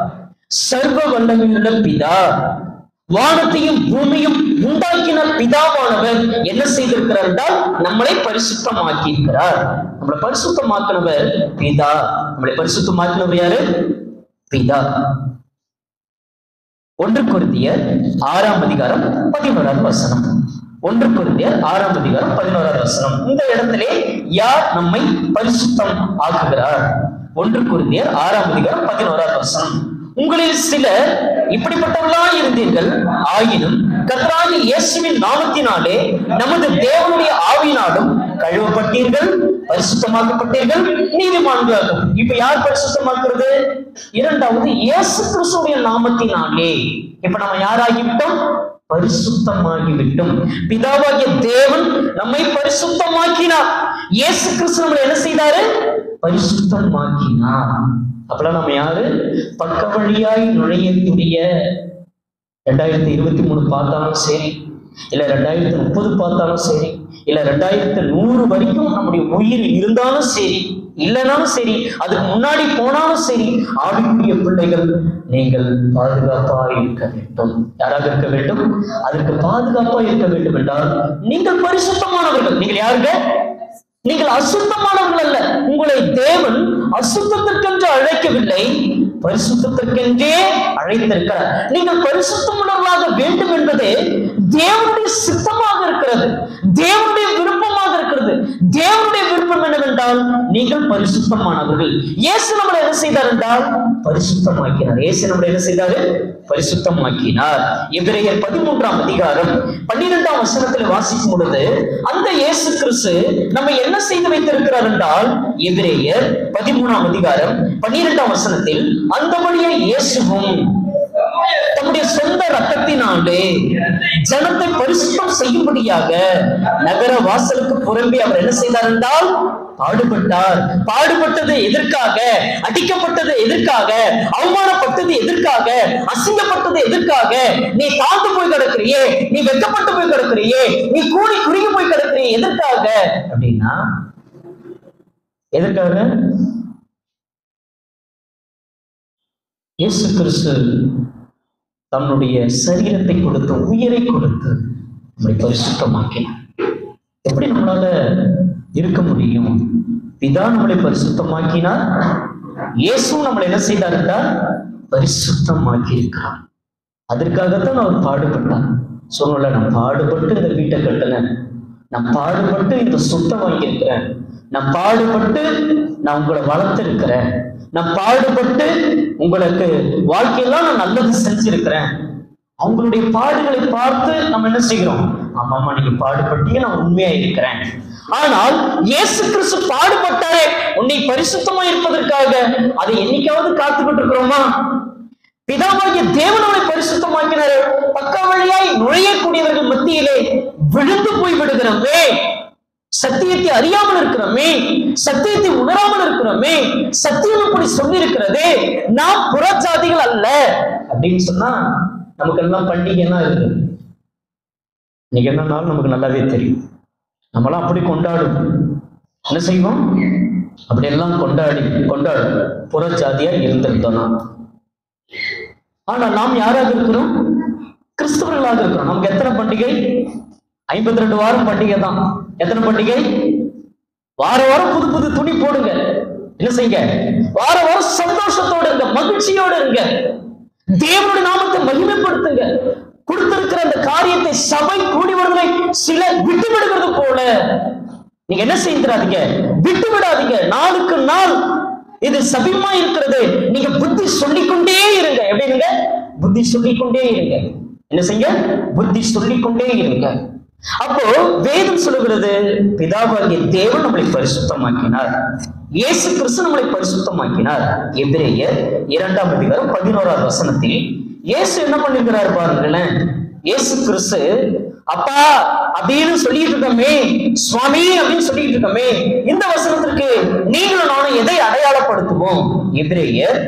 சர்வ வல்லமையுள்ள பிதா வானத்தையும் பூமியும் உண்டாக்கின பிதாவானவர் என்ன செய்திருக்கிறார் என்றால் நம்மளை பரிசுத்தமாக்கி இருக்கிறார் நம்மளை பரிசுத்தமாக்கினவர் பிதா நம்மளை பரிசுத்தமாக்கினவர் யாரு பிதா ஒன்று கொரிந்தியர் ஆறாம் அதிகாரம் பதினோராவது வசனம் ஒன்று கொரிந்தியர் ஆறாம் அதிகாரம் பதினோராவது வசனம் இந்த இடத்திலே யார் நம்மை பரிசுத்தம் ஆக்குகிறார் ஒன்று கொரிந்தியர் ஆறாம் அதிகாரம் பதினோராவது வசனம் உங்களில் சிலர் இப்படிப்பட்டவர்களா இருந்தீர்கள் ஆயினும் கர்த்தராகிய இயேசுவின் நாமத்தினாலே நமது தேவனுடைய ஆவியினாலும் கழுவப்பட்டீர்கள் பரிசுத்தமாக்கப்பட்டீர்கள் நீதிமான்களாகும் இப்ப யார் பரிசுத்தமாக்குறது இரண்டாவது இயேசு கிறிஸ்துடைய நாமத்தினாலே இப்ப நம்ம யாராகிவிட்டோம் பரிசுத்தமாகிவிட்டோம் பிதாவாகிய தேவன் நம்மை பரிசுத்தமாக்கினார் இயேசு கிறிஸ்து நம்மளை என்ன செய்தாரு பரிசுத்தமாக்கினார் அப்பெல்லாம் நம்ம யாரு பக்க வழியாய் நுழையக்கூடிய ரெண்டாயிரத்தி இருபத்தி மூணு பார்த்தாலும் சரி இல்ல ரெண்டாயிரத்தி முப்பது பார்த்தாலும் சரி இல்ல ரெண்டாயிரத்தி நூறு வரைக்கும் நம்முடைய உயிர் இருந்தாலும் சரி இல்லைனாலும் சரி அதுக்கு முன்னாடி போனாலும் சரி ஆவிக்குரிய பிள்ளைகள் நீங்கள் பாதுகாப்பா இருக்க வேண்டும் யாராக இருக்க வேண்டும் அதற்கு பாதுகாப்பா இருக்க வேண்டும் என்றால் நீங்கள் பரிசுத்தமானவர்கள் நீங்கள் யாருங்க நீங்கள் அசுத்தமானவர்கள் அல்ல உங்களை தேவன் அசுத்தத்திற்கென்று அழைக்கவில்லை பரிசுத்தத்திற்கென்றே அழைத்திருக்கிறார் நீங்கள் பரிசுத்தமுள்ளவர்களாக வேண்டும் என்பதே தேவனுடைய சித்தமாக இருக்கிறது தேவனுடைய விருப்பமாக இருக்கிறது தேவனுடைய விருப்பம் என்னவென்றால் நீங்கள் பரிசுத்தமானவர்கள் இயேசு நம்மளை என்ன செய்தார் என்றால் பரிசுத்தமாக்கினார் இயேசு நம்மளை என்ன செய்தாரு பரிசுத்தமாக்கினார் எபிரேயர் பதிமூன்றாம் அதிகாரம் பன்னிரெண்டாம் வசனத்தில் வாசிக்கும் பொழுது அந்த இயேசு கிறிஸ்து நம்ம என்ன செய்து வைத்திருக்கிறார் என்றால் எபிரேயர் பதிமூணாம் அதிகாரம் பன்னிரெண்டாம் வசனத்தில் அந்தபடியே இயேசுவும் நம்முடைய தம்முடைய சொந்த ரத்தத்தினாலே ஜனத்தை பரிசுத்தம் செய்யும்படியாக நகர வாசலுக்கு புறம்பே அவர் என்ன செய்தார் என்றால் பாடுபட்டார் பாடுபட்டது எதற்காக அடிக்கப்பட்டது எதற்காக அவமானப்பட்டது எதற்காக அசிங்கப்பட்டது எதற்காக நீ தாழ்ந்து போய் கிடக்கிறியே நீ வெட்கப்பட்டு போய் கிடக்கிறியே நீ கூடி குறுகி போய் கிடக்கிறியே எதற்காக அப்படின்னா எதற்காக இயேசு கிறிஸ்து தன்னுடைய சரீரத்தை கொடுத்து உயிரை கொடுத்து நம்மை பரிசுத்தமாக்கினார் எப்படி நம்மளால இருக்க முடியும் பிதா நம்மளை பரிசுத்தமாக்கினார் இயேசு நம்மளை என்ன செய்தார் என்றால் பரிசுத்தமாக்கி இருக்கிறார் அதற்காகத்தான் அவர் பாடுபட்டார் சொன்னல நான் பாடுபட்டு இந்த வீட்டை கட்டினேன் நான் பாடுபட்டு இந்த சொத்தை வாங்கியிருக்கிறேன் நான் பாடுபட்டு நான் உங்களை வளர்த்திருக்கிறேன் நான் பாடுபட்டு உங்களுக்கு வாழ்க்கையெல்லாம் நான் நல்லது செஞ்சிருக்கிறேன் அவங்களுடைய பாடுகளை பார்த்து நம்ம என்ன செய்கிறோம் ஆமாமா நீங்க பாடுபட்டீங்க நான் உண்மையா இருக்கிறேன் ஆனால் இயேசு கிறிஸ்து பாடுபட்டாரே உன்னை பரிசுத்தமா இருப்பதற்காக அதை என்னைக்காவது காத்துக்கிட்டு இருக்கிறோமா பிதாவாகிய தேவனோட பரிசுத்தமாக்கினாரு பக்க வழியாய் நுழையக்கூடியவர்கள் மத்தியிலே விழுந்து போய் விடுகிறோமே சத்தியத்தை அறியாமல் இருக்கிறோமே சத்தியத்தை உணராமல் இருக்கிறோமே சத்தியம் இப்படி சொல்லி இருக்கிறதே நாம் புறஜாதிகள் அல்ல அப்படின்னு சொன்னா நமக்கு எல்லாம் பண்டிகைன்னா இருக்கு இன்னைக்கு என்ன நாள் நமக்கு நல்லாவே தெரியும் நம்மளாம் அப்படி கொண்டாடும் என்ன செய்வோம் அப்படியெல்லாம் கொண்டாடி கொண்டாடும் புறஜாதியா இருந்திருந்தோம் நாம். ஆனா நாம் யாராக இருக்கிறோம் கிறிஸ்தவர்களாக இருக்கிறோம் நமக்கு எத்தனை பண்டிகை ஐம்பத்தி ரெண்டு வாரம் பண்டிகை தான் எத்தனை பண்டிகை வார வாரம் புது புது துணி போடுங்க என்ன செய்யுங்க வார வாரம் சந்தோஷத்தோட இருங்க மகிழ்ச்சியோட இருங்க தேவனுடைய நாமத்தை மகிமைப்படுத்துங்க கொடுத்திருக்கிற அந்த காரியத்தை சபை கூடி வருவதை சிலர் விட்டு விடுகிறது போல நீங்க என்ன செய்கிறாதீங்க விட்டு விடாதீங்க நாளுக்கு நாள் இது சபிமா இருக்கிறது நீங்க புத்தி சொல்லிக்கொண்டே இருங்க எப்படிங்க புத்தி சொல்லிக்கொண்டே இருங்க என்ன செய்ய புத்தி சொல்லிக்கொண்டே இருங்க அப்போ வேதம் சொல்லுகிறது பிதாவாகிய தேவன் நம்மளை பரிசுத்தமாக்கினார் இயேசு கிறிஸ்து நம்மளை பரிசுத்தமாக்கினார் எபிரேயர் இரண்டாம் அதிகாரம் பதினோராவது வசனத்தில் இயேசு என்ன பண்ணிருக்கிறார் பாருங்களேன் இயேசு கிறிஸ்து அப்பா அப்படின்னு சொல்லிட்டு இருக்கோமே சுவாமி அப்படின்னு சொல்லிட்டு இருக்கோமே இந்த வசனத்திற்கு நீங்களும் நானும் எதை அடையாளப்படுத்துவோம் எபிரேயர்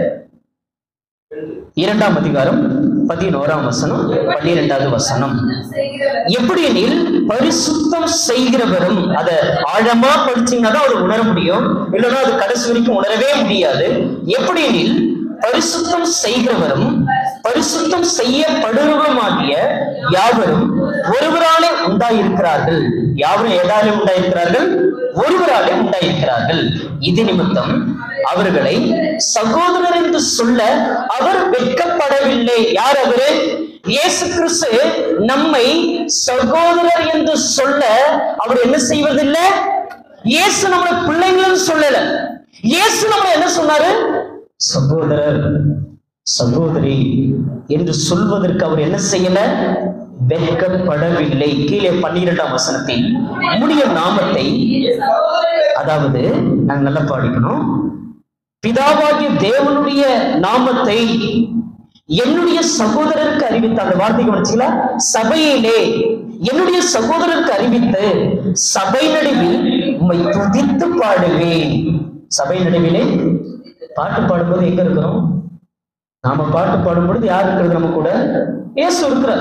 இரண்டாம் அதிகாரம் பதினோராம் வசனம் பன்னிரெண்டாவது வசனம் செய்கிறவர் எப்படி எனில் பரிசுத்தம் செய்கிறவரும் அத ஆழமா படிச்சீங்கன்னா தான் அதை உணர முடியும் இல்லைன்னா அது கடைசி வரைக்கும் உணரவே முடியாது எப்படி எனில் பரிசுத்தம் செய்கிறவரும் பரிசுத்தம் செய்யப்படுபவருமாகிய யாவரும் ஒருவராலே உண்டாயிருக்கிறார்கள் யாவரும் எதாலே உண்டாயிருக்கிறார்கள் ஒருவராலே உண்டாயிருக்கிறார்கள் இது நிமித்தம் அவர்களை சகோதரர் என்று சொல்ல அவர் வெட்கப்படவில்லை யார் அவரு இயேசு கிறிஸ்து நம்மை சகோதரர் என்று சொல்ல அவர் என்ன செய்வதில்லை இயேசு நம்மளை பிள்ளைங்கள்னு சொல்லல இயேசு நம்மளை என்ன சொன்னாரு சகோதரர் சகோதரி என்று சொல்வதற்கு அவர் என்ன செய்யல வெட்கப்படவில்லை கீழே பன்னிரெண்டாம் வசனத்தில் உம்முடைய நாமத்தை சகோதரர்களே, அதாவது நாங்க நல்லா பாடிக்கணும் பிதாவாகிய தேவனுடைய நாமத்தை என்னுடைய சகோதரருக்கு அறிவித்த அந்த வார்த்தை கவனிச்சீங்களா சபையிலே என்னுடைய சகோதரருக்கு அறிவித்து சபை நடுவில் உம்மை துதித்து பாடுவேன் சபை நடுவிலே பாட்டு பாடும்போது எங்க இருக்கிறோம் நாம பாட்டு பாடும்பொழுது யார் இருக்கிறது நம்ம கூட இயேசு இருக்கிறார்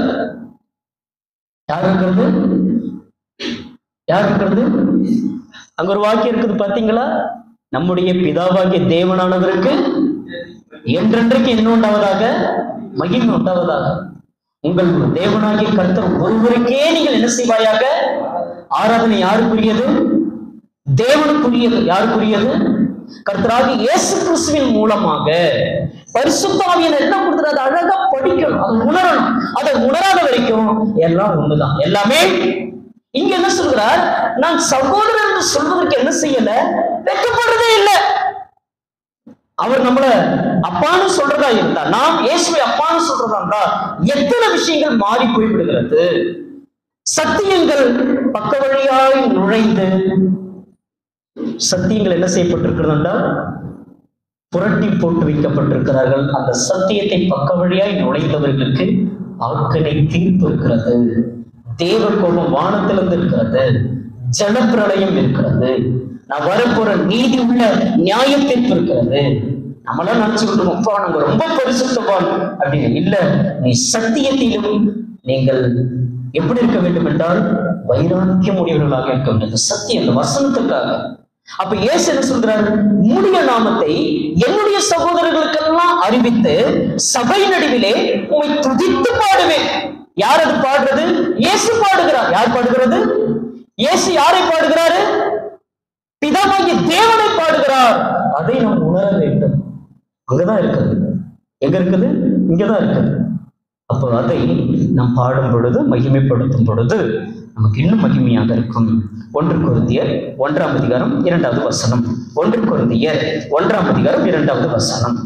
யார் இருக்கிறது யார் இருக்கிறது அங்க ஒரு வாக்கியம் இருக்குது பாத்தீங்களா நம்முடைய பிதாவாகிய தேவனானவருக்கு என்றென்றைக்கு என்ன உண்டாவதாக மகிமை உண்டாவதாக உங்கள் தேவனாகிய கர்த்தர் ஒருவருக்கே நீங்கள் என்ன செய்வாயாக ஆராதனை யாருக்குரியது தேவனுக்குரியது யாருக்குரியது கர்த்தராகிய இயேசு கிறிஸ்துவின் மூலமாக பரிசுத்தாவியன் என்ன கொடுத்தது அதை அழகா படிக்கணும் அதை உணரணும் அதை உணராத வரைக்கும் எல்லாம் ஒண்ணுதான் எல்லாமே இங்க என்ன சொல்கிறார் நான் சகோதரர் என்று சொல்வதற்கு என்ன செய்யல வெட்கப்படுறதே இல்லை அவர் நம்மள அப்பான்னு சொல்றதா இருந்தா நாம் இயேசுவை அப்பான்னு சொல்றதா இருந்தா எத்தனை விஷயங்கள் மாறி போய்விடுகிறது சத்தியங்கள் பக்க வழியாய் நுழைந்து சத்தியங்கள் என்ன செய்யப்பட்டிருக்கிறது என்றால் புரட்டி போட்டு வைக்கப்பட்டிருக்கிறார்கள் அந்த சத்தியத்தை பக்க வழியாய் நுழைந்தவர்களுக்கு ஆக்கனை தீர்ப்பு இருக்கிறது தேவ கோபம் வானத்திலிருந்து இருக்கிறது ஜலப்பிரளயம் இருக்கிறது நான் வரப்போற நீதி உள்ள நியாய தீர்ப்பு இருக்கிறது நம்மளாம் நினைச்சுக்கிட்டு இருக்கோம், அப்பா நாங்க ரொம்ப பரிசுத்தவான் அப்படின்னு இல்ல நீ சத்தியத்திலும் நீங்கள் எப்படி இருக்க வேண்டும் என்றால் வைராக்கியம் உடையவர்களாக இருக்க வேண்டும் இந்த சத்தியம் இந்த வசனத்துக்காக அப்ப இயேசு என்ன சொல்றாரு மூடிய நாமத்தை என்னுடைய சகோதரர்களுக்கெல்லாம் அறிவித்து சபை நடுவிலே உம்மை துதித்து பாடுவேன் யார் அது பாடுறது இயேசு பாடுகிறார் யார் பாடுகிறது இயேசு யாரை பாடுகிறாரு பிதாவாகிய தேவனை பாடுகிறார் அதை நாம் உணர வேண்டும் அங்கதான் இருக்குது எங்க இருக்குது இங்கதான் இருக்குது அப்போ அதை நாம் பாடும் பொழுது மகிமைப்படுத்தும் பொழுது நமக்கு இன்னும் மகிமையாக இருக்கும் ஒன்று கொருந்தியர் ஒன்றாம் அதிகாரம் இரண்டாவது வசனம் ஒன்று கொருந்தியர் ஒன்றாம் அதிகாரம் இரண்டாவது வசனம்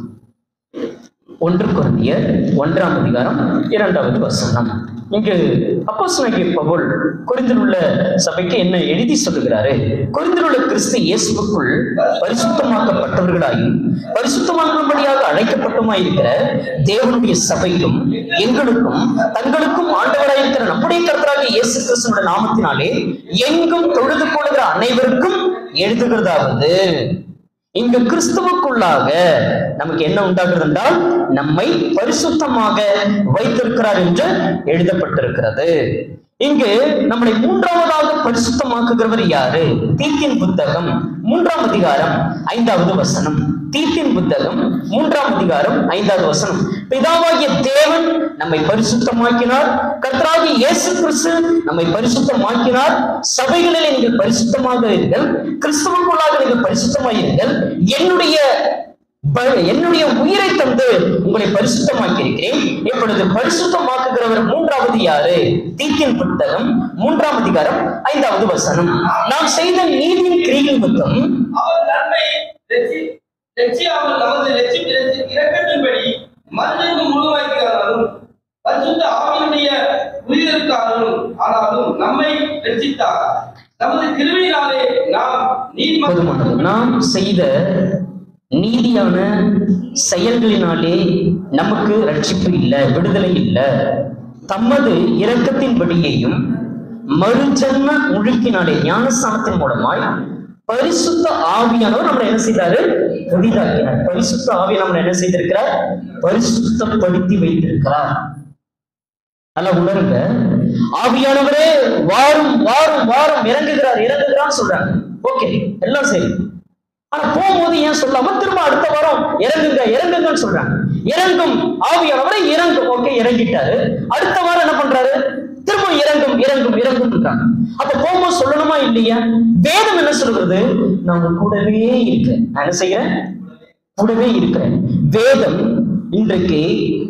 ஒன்று கொருந்தியர் ஒன்றாம் அதிகாரம் இரண்டாவது வசனம் இங்கு அப்போஸ்தலனாகிய பவுல் கொரிந்தில் உள்ள சபைக்கு என்ன எழுதி சொல்லுகிறாரு கொரிந்தில் உள்ள கிறிஸ்து இயேசுவுக்குள் பரிசுத்தமாக்கப்பட்டவர்களாயும் பரிசுத்தமாக்கும்படியாக அழைக்கப்பட்டுமாயிருக்கிற தேவனுடைய சபைக்கும் எங்களுக்கும் தங்களுக்கும் ஆண்டவராயிருக்கிற நம்முடைய கர்த்தராகிய இயேசு கிறிஸ்துவோட நாமத்தினாலே எங்கும் தொழுது கொள்கிற அனைவருக்கும் எழுதுகிறதாவது இங்கு கிறிஸ்துவுக்குள்ளாக நமக்கு என்ன உண்டாகிறது என்றால் நம்மை பரிசுத்தமாக வைத்திருக்கிறார் என்று எழுதப்பட்டிருக்கிறது இங்கு நம்மளை மூன்றாவதாக பரிசுத்தமாக்குகிறவர் யாரு தீத்தின் புத்தகம் மூன்றாம் அதிகாரம் ஐந்தாவது வசனம் தீத்தின் புத்தகம் மூன்றாம் அதிகாரம் ஐந்தாவது வசனம் பிதாவாகிய தேவன் நம்மை பரிசுத்தமாக்கினார் கர்த்தராகிய இயேசு கிறிஸ்து நம்மை பரிசுத்தமாக்கினார் சபைகளில் நீங்கள் பரிசுத்தமாக இருங்கள் கிறிஸ்துவுக்குள்ளாக நீங்கள் பரிசுத்தமாயிருங்கள் என்னுடைய ப- என்னுடைய உயிரை தந்து உங்களை பரிசுத்தமாக்கி இருக்கிறேன் இப்பொழுது பரிசுத்தமாக்குகிறவர் மூன்றாவது யாரு தீத்தின் புத்தகம் மூன்றாம் அதிகாரம் ஐந்தாவது வசனம் நாம் செய்த நீதியின் கிரியின் புத்தம் அவர் நன்மை லட்சி- லட்சியாமல் நமது லட்சி- லட்சி- இரக்கத்தின்படி மனிதனுக்கு முழுமைக்கானாலும் பரிசுத்த ஆவியுடைய உயிரிற்கானாலும் ஆனாலும் நம்மை ரட்சித்தார் நமது கிருமையினாலே நாம் நீதிமன்ற போதுமானது நாம் செய்த நீதியான செயல்களினாலே நமக்கு ரட்சிப்பு இல்லை விடுதலை இல்லை தமது இரக்கத்தின்படியையும் மறுஜன்ம முழுக்கினாலே ஞானஸ்தானத்தின் மூலமாய் பரிசுத்த ஆவியானவர் நம்மளை என்ன செய்தாரு புதிதாக்கினார் பரிசுத்த ஆவியை நம்மளை என்ன செய்திருக்கிறார் பரிசுத்தப்படுத்தி வைத்திருக்கிறார் நல்லா உணருங்க ஆவியானவரே வாரும் வாரும் வாரும் இறங்குகிறார் இறங்குகிறான்னு சொல்றாங்க ஓகே எல்லாம் சரி ஆனா போகும்போது ஏன் சொல்லாம திரும்ப அடுத்த வாரம் இறங்குங்க இறங்குங்கன்னு சொல்றாங்க இறங்கும் ஆவியானவரே இறங்கும் ஓகே இறங்கிட்டாரு அடுத்த வாரம் என்ன பண்றாரு திரும்ப இறங்கும் இறங்கும் இறங்கும்ன்றாங்க அப்ப போகும்போது சொல்லணுமா இல்லையா வேதம் என்ன சொல்றது நான் உங்க கூடவே இருக்கேன் நான் என்ன செய்யறேன் கூடவே இருக்கிறேன் வேதம் இன்றைக்கு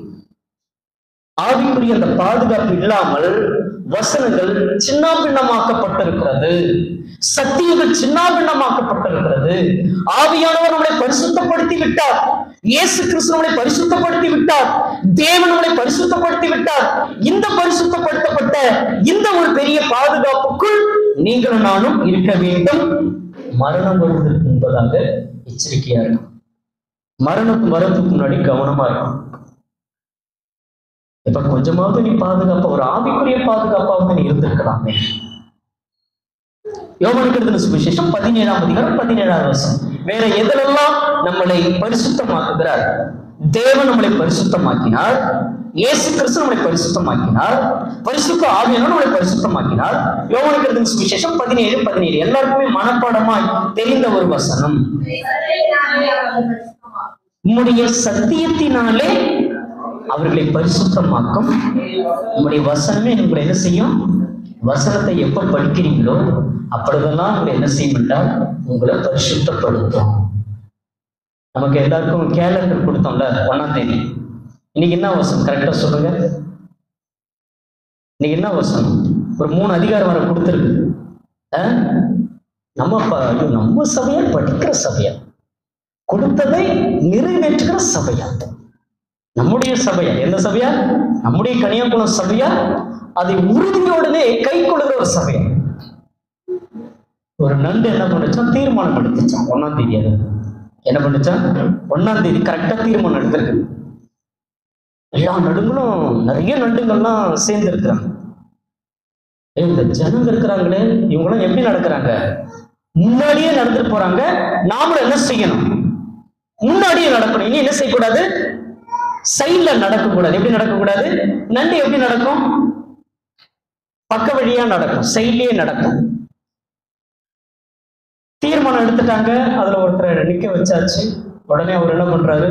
ஆவிக்குரிய அந்த பாதுகாப்பு இல்லாமல் வசனங்கள் சின்னாபின்னமாக்கப்பட்டிருக்கிறது சத்தியங்கள் சின்னாபின்னமாக்கப்பட்டிருக்கிறது ஆவியானவர் நம்மளை பரிசுத்தப்படுத்தி விட்டார் இயேசு கிறிஸ்து நம்மளை பரிசுத்தப்படுத்தி விட்டார் தேவன் நம்மளை பரிசுத்தப்படுத்தி விட்டார் இந்த பரிசுத்தப்படுத்தப்பட்ட இந்த ஒரு பெரிய பாதுகாப்புக்குள் நீங்களும் நானும் இருக்க வேண்டும் மரணம் வருவதற்கு முன்பதாக எச்சரிக்கையா இருக்கும் மரணம் வரதுக்கு முன்னாடி கவனமா இருக்கும் இப்ப கொஞ்சமாவது நீ பாதுகாப்பா ஒரு ஆவிக்குரிய பாதுகாப்பாவது நீ இருந்திருக்கலாமே யோகனுக்கு சுவிசேஷம் பதினேழாம் அதிகாரம் பதினேழாம் வருஷம் வேற எதிலெல்லாம் நம்மளை பரிசுத்தமாக்குகிறார் தேவன் நம்மளை பரிசுத்தமாக்கினார் இயேசு கிறிஸ்து நம்மளை பரிசுத்தமாக்கினார் பரிசுத்த ஆவியானவர் நம்மளை பரிசுத்தமாக்கினார் யோகனுக்கு சுவிசேஷம் பதினேழு பதினேழு எல்லாருக்குமே மனப்பாடமாய் தெரிந்த ஒரு வசனம் உம்முடைய சத்தியத்தினாலே அவர்களை பரிசுத்தமாக்கும் உங்களுடைய வசனமே உங்களை என்ன செய்யும் வசனத்தை எப்ப படிக்கிறீங்களோ அப்பொழுதெல்லாம் உங்களை என்ன செய்யும் என்றால் உங்களை பரிசுத்தப்படுத்தும் நமக்கு எல்லாருக்கும் கேலண்டர் கொடுத்தோம்ல ஒண்ணாம் தேதி இன்னைக்கு என்ன வசனம் கரெக்டா சொல்லுங்க இன்னைக்கு என்ன வசனம் ஒரு மூணு அதிகாரம் வரை கொடுத்துருக்கு ஆ? நம்ம ப- ஐயோ, நம்ம சபையார் படிக்கிற சபையார் கொடுத்ததை நிறைவேற்றுகிற சபையார் நம்முடைய சபையார் எந்த சபையார் நம்முடைய கன்னியாகுளம் சபையார் அதை உறுதியோடனே கை கொடுக்கிற ஒரு சபையார் ஒரு நண்டு என்ன பண்ணுச்சான் தீர்மானம் எடுத்துச்சான் ஒன்னாம் தேதி அது என்ன பண்ணுச்சான் ஒன்னாம் தேதி கரெக்டா தீர்மானம் எடுத்திருக்கு எல்லா நடுங்களும் நிறைய நண்டுங்கள்லாம் சேர்ந்து இருக்கிறாங்க இந்த ஜனங்க இருக்கிறாங்களே இவங்களாம் எப்படி நடக்கிறாங்க முன்னாடியே நடந்துட்டு போறாங்க நாமளும் என்ன செய்யணும் முன்னாடியே நடக்கணும் இனி என்ன செய்யக்கூடாது சைட்ல நடக்கக்கூடாது எப்படி நடக்கக்கூடாது நண்டு எப்படி நடக்கும் பக்க வழியா நடக்கும் சைட்லயே நடக்கும் தீர்மானம் எடுத்துட்டாங்க அதுல ஒருத்தரை நிக்க வச்சாச்சு உடனே அவர் என்ன பண்றாரு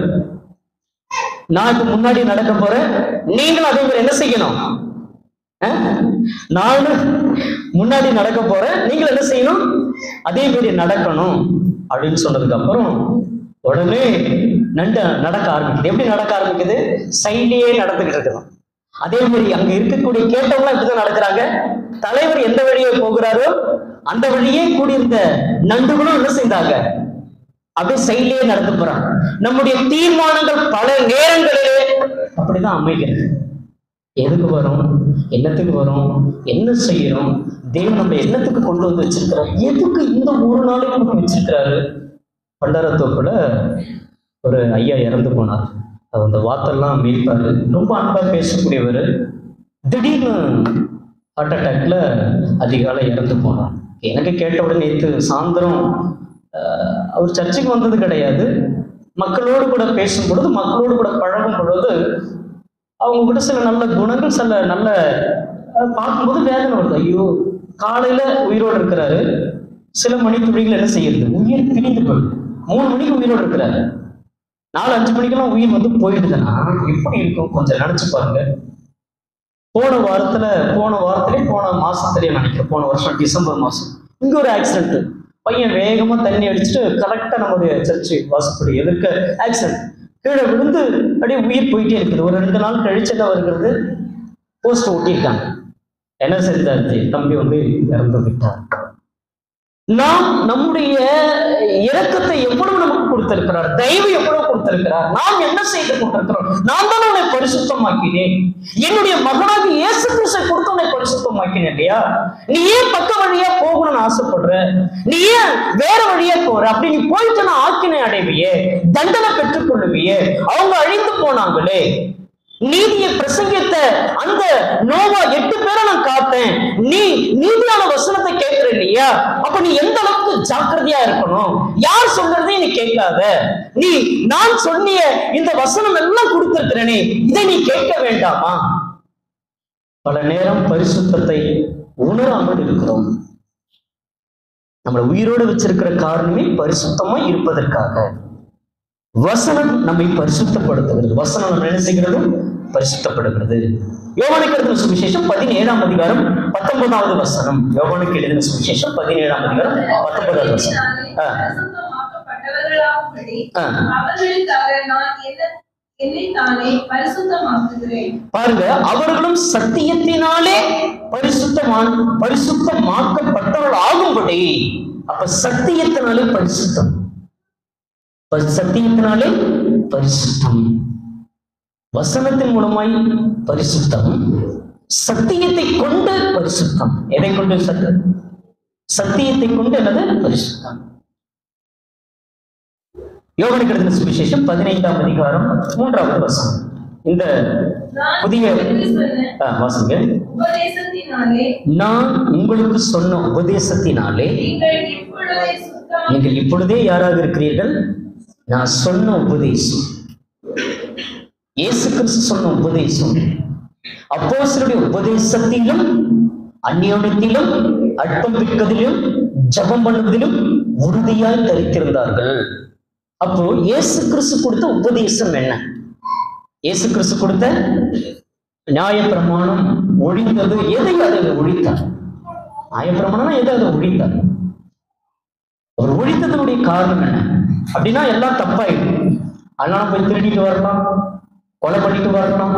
நான் இப்ப முன்னாடி நடக்க போறேன் நீங்களும் அதே மாதிரி என்ன செய்யணும் அஹ்? நானும் முன்னாடி நடக்க போறேன் நீங்களும் என்ன செய்யணும் அதே மாதிரி நடக்கணும் அப்படின்னு சொன்னதுக்கு அப்புறம் உடனே நண்டு நடக்க ஆரம்பிக்குது எப்படி நடக்க ஆரம்பிக்குது சைட்லயே நடந்துகிட்டு இருக்கணும் அதே மாதிரி அங்க இருக்கக்கூடிய கேட்டவங்க இப்படிதான் நடக்கிறாங்க தலைவர் எந்த வழியே போகிறாரோ அந்த வழியே கூடியிருந்த நண்டுகளும் என்ன செய்தாங்க அப்படியே சைட்லயே நடந்து போறாங்க நம்முடைய தீர்மானங்கள் பல நேரங்களிலே அப்படிதான் அமைகிறது எதுக்கு வரும் என்னத்துக்கு வரும் என்ன செய்யறோம் தேவன் நம்ம என்னத்துக்கு கொண்டு வந்து வச்சிருக்கிறார் எதுக்கு இந்த ஒரு நாளைக்கு நமக்கு வச்சிருக்கிறாரு பண்டாரத்தோப்புல ஒரு ஐயா இறந்து போனார் அது அந்த வாத்தெல்லாம் மீட்பாரு ரொம்ப அன்பா பேசக்கூடியவர் திடீர்னு ஹார்ட் அட்டாக்ல அதிகாலை இறந்து போனார் எனக்கு கேட்ட உடனே நேற்று சாயந்தரம் ஆஹ், அவர் சர்ச்சுக்கு வந்தது கிடையாது மக்களோடு கூட பேசும் பொழுது மக்களோடு கூட பழகும் பொழுது அவங்க கூட சில நல்ல குணங்கள் சில நல்ல அஹ், பார்க்கும்போது வேதனை வருது ஐயோ காலையில உயிரோடு இருக்கிறாரு சில மணித்துளிகள் என்ன செய்யுது உயிர் பிரிந்து போயிடுது மூணு மணிக்கு உயிரோடு இருக்கிறாரு நாலு அஞ்சு மணிக்கெல்லாம் உயிர் வந்து போயிடுதுன்னா எப்படி இருக்கும் கொஞ்சம் நினைச்சு பாருங்க போன வாரத்துல போன வாரத்திலே போன மாசத்துலயே நினைக்கிறேன் போன வருஷம் டிசம்பர் மாசம் இங்க ஒரு ஆக்சிடென்ட் பையன் வேகமா தண்ணி அடிச்சுட்டு கரெக்டா நம்முடைய சர்ச்சு வாசப்படி எதிர்க்க ஆக்சிடென்ட் கீழே விழுந்து அப்படியே உயிர் போயிட்டே இருக்குது ஒரு ரெண்டு நாள் கழிச்சு என்ன வருகிறது போஸ்ட் ஒட்டியிருக்காங்க என்ன செஞ்சாச்சு தம்பி வந்து இறந்து விட்டார் நாம் நம்முடைய இரக்கத்தை எவ்வளவு நமக்கு கொடுத்திருக்கிறார் தயவு எவ்வளவு கொடுத்திருக்கிறார் நாம் என்ன செய்து கொண்டிருக்கிறோம் நான் தான் உன்னை பரிசுத்தமாக்கினேன் என்னுடைய மகனாக இயேசு கிறிஸ்தை கொடுத்து உன்னை பரிசுத்தமாக்கினேன் இல்லையா நீ ஏன் பக்க வழியா போகணும்னு ஆசைப்படுற நீ ஏன் வேற வழியா போற அப்படி நீ போயிட்டு நான் ஆக்கினை அடைவியே தண்டனை பெற்றுக் கொள்ளுவியே அவங்க அழிந்து போனாங்களே நீதியை பிரசங்கித்த அந்த நோவா எட்டு பேரை நான் காத்தேன் நீ நீதியான வசனத்தை கேட்கிற இல்லையா அப்ப நீ எந்த அளவுக்கு ஜாக்கிரதையா இருக்கணும் யார் சொல்றதையும் நீ கேட்காத நீ நான் சொன்னிய இந்த வசனம் எல்லாம் கொடுத்திருக்கிறேனே இதை நீ கேட்க வேண்டாமா பல நேரம் பரிசுத்தத்தை உணராமல் இருக்கிறோம் நம்மளை உயிரோடு வச்சிருக்கிற காரணமே பரிசுத்தமா இருப்பதற்காக வசனம் நம்மை பரிசுத்தப்படுத்துகிறது வசனம் நம்ம என்ன செய்கிறது பரிசுத்தப்படுகிறது யோவானுக்கு எழுதின சுவிசேஷம் பதினேழாம் அதிகாரம் பத்தொன்பதாவது வசனம் யோவானுக்கு எழுதின சுவிசேஷம் பதினேழாம் அதிகாரம் பத்தொன்பதாவது வசனம் ஆ, பரிசுத்தமாக்கப்பட்டவர்களாகும்படி ஆ. அவர்களுக்காக நான் என்ன என்னை தானே பரிசுத்தமாக்குகிறேன் பாருங்க அவர்களும் சத்தியத்தினாலே பரிசுத்தமான் பரிசுத்தமாக்கப்பட்டவர்கள் ஆகும்படி அப்ப சத்தியத்தினாலே பரிசுத்தம் ப- சத்தியத்தினாலே பரிசுத்தம் வசனத்தின் மூலமாய் பரிசுத்தம் சத்தியத்தை கொண்டு பரிசுத்தம் எதை கொண்டு சத்த சத்தியத்தை கொண்டு என்னது பரிசுத்தம் யோகனுக்கு எழுதின சுவிசேஷம் பதினைந்தாம் அதிகாரம் மூன்றாவது வசனம் இந்த நான் புதிய உங்களுக்கு சொன்ன ஆ, வாசிங்க உபதேசத்தினாலே நான் உங்களுக்கு சொன்ன உபதேசத்தினாலே நீங்கள் இப்பொழுதே சுத்தமாக நீங்கள் இப்பொழுதே யாராக இருக்கிறீர்கள் நான் சொன்ன உபதேசம் இயேசு கிறிஸ்து சொன்ன உபதேசம் அப்போஸ்தலருடைய உபதேசத்திலும் அந்நியோனத்திலும் அற்பம் விற்கதிலும் ஜெபம் பண்ணுவதிலும் உறுதியாய் தரித்திருந்தார்கள் அப்போ இயேசு கிறிஸ்து கொடுத்த உபதேசம் என்ன இயேசு கிறிஸ்து கொடுத்த நியாயப்பிரமாணம் ஒழிந்தது எதை அதை ஒழித்தார் நியாயப்பிரமாணம் எதை அதை ஒழித்தார் அவர் ஒழித்ததனுடைய காரணம் என்ன அப்படின்னா எல்லாம் தப்பாயிடும் அதனால போய் திருடிட்டு வரலாம் கொலை பண்ணிட்டு வரலாம்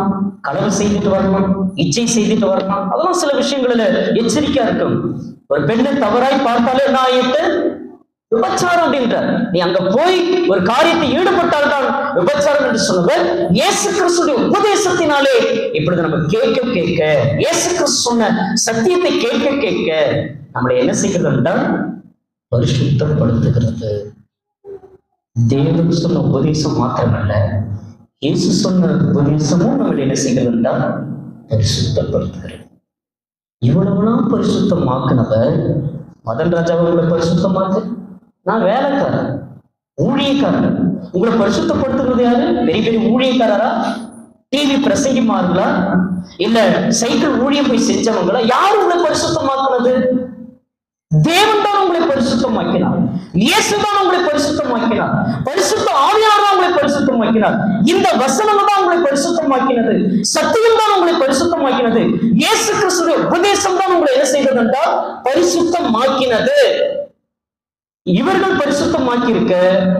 களவு செய்துட்டு வரணும் இச்சை செய்துட்டு வரணும் அதெல்லாம் சில விஷயங்கள்ல எச்சரிக்கையா இருக்கும் ஒரு பெண்ணை தவறாய் பார்த்தாலே என்ன ஆயிட்டு விபச்சாரம் அப்படின்றார் நீ அங்க போய் ஒரு காரியத்தை ஈடுபட்டால்தான் விபச்சாரம் என்று சொன்னவர் இயேசு கிறிஸ்துடைய உபதேசத்தினாலே இப்பொழுது நம்ம கேட்க கேட்க இயேசு கிறிஸ்து சொன்ன சத்தியத்தை கேட்க கேட்க நம்மளை என்ன செய்கிறது என்றால் பரிசுத்தப்படுத்துகிறது தேவன் சொன்ன உபதேசம் மாத்திரமல்ல இயேசு சொன்ன உபதேசமும் நம்மளை என்ன செய்கிறது என்றால் பரிசுத்தப்படுத்துகிறது இவ்வளவுலாம் பரிசுத்தமாக்குனவர் மதன் ராஜாவை உங்களை பரிசுத்தமாக்கு நான் வேலைக்காரன் ஊழியக்காரன் உங்களை பரிசுத்தப்படுத்துறது யாரு பெரிய பெரிய ஊழியக்காரரா டிவி பிரசங்கிமார்களா இல்ல சைக்கிள் ஊழியம் போய் செஞ்சவங்களா யார் உங்களை பரிசுத்தமாக்குனது தேவன் தான் உங்களை பரிசுத்தமாக்கினார் இயேசு தான் உங்களை பரிசுத்தமாக்கினார் பரிசுத்த ஆவியார் தான் உங்களை பரிசுத்தமாக்கினார் இந்த வசனம் தான் உங்களை பரிசுத்தமாக்கினது சத்தியம் தான் உங்களை பரிசுத்தமாக்கினது இயேசு கிறிஸ்துடைய உபதேசம் தான் உங்களை என்ன செய்தது என்றால் பரிசுத்தமாக்கினது இவர்கள் பரிசுத்தமாக்கியிருக்க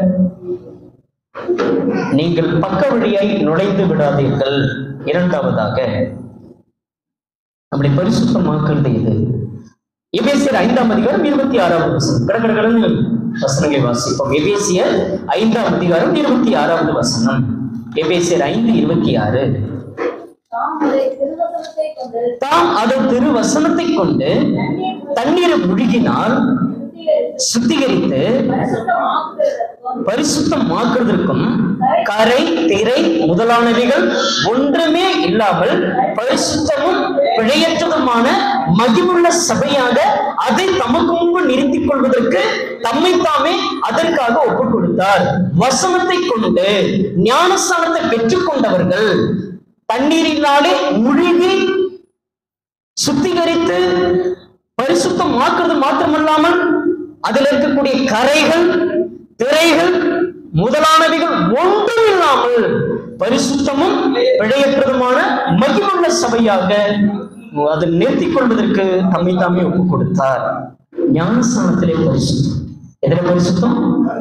நீங்கள் பக்க வழியாய் நுழைந்து விடாதீர்கள் இரண்டாவதாக நம்மளை பரிசுத்தமாக்குறது இது எபேசியர் ஐந்தாம் அதிகாரம் இருபத்தி ஆறாவது வசனம் கடற்கடன்னு வசனங்களை வாசிப்போம் எபேசியர் ஐந்தாம் அதிகாரம் இருபத்தி ஆறாவது வசனம் எபேசியர் ஐந்து இருபத்தி ஆறு தாம் அதை திருவசனத்தை கொண்டு தாம் அதை திருவசனத்தை கொண்டு தண்ணீரை முழுகினால் சுத்திகரித்து சுத்திகரித்து பரிசுத்தமாக்குகிறதற்கும் பரிசுத்தமாக்குறதற்கும் கரை திரை முதலானவைகள் ஒன்றுமே இல்லாமல் பரிசுத்தமும் பிழையற்றதுமான மகிமுள்ள சபையாக அதை தமக்கு முன்பு நிறுத்திக் கொள்வதற்கு தம்மை தாமே அதற்காக ஒப்புக் கொடுத்தார் வசனத்தை கொண்டு ஞானஸ்தானத்தை பெற்றுக்கொண்டவர்கள் தண்ணீரினாலே முழுகி சுத்திகரித்து பரிசுத்தமாக்குறது மாத்திரமல்லாமல் அதில் இருக்கக்கூடிய கரைகள் திரைகள் முதலானவைகள் ஒன்றும் இல்லாமல் பரிசுத்தமும் பிழையற்றதுமான மகிமுள்ள சபையாக அதை நிறுத்திக் கொள்வதற்கு தம்மை தாமே ஒப்புக் கொடுத்தார் ஞானஸ்தானத்திலே பரிசுத்தம் எதில் பரிசுத்தம்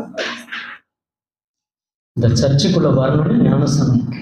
இந்த சர்ச்சுக்குள்ள வரணும்னு ஞானஸ்தானம் இருக்கு.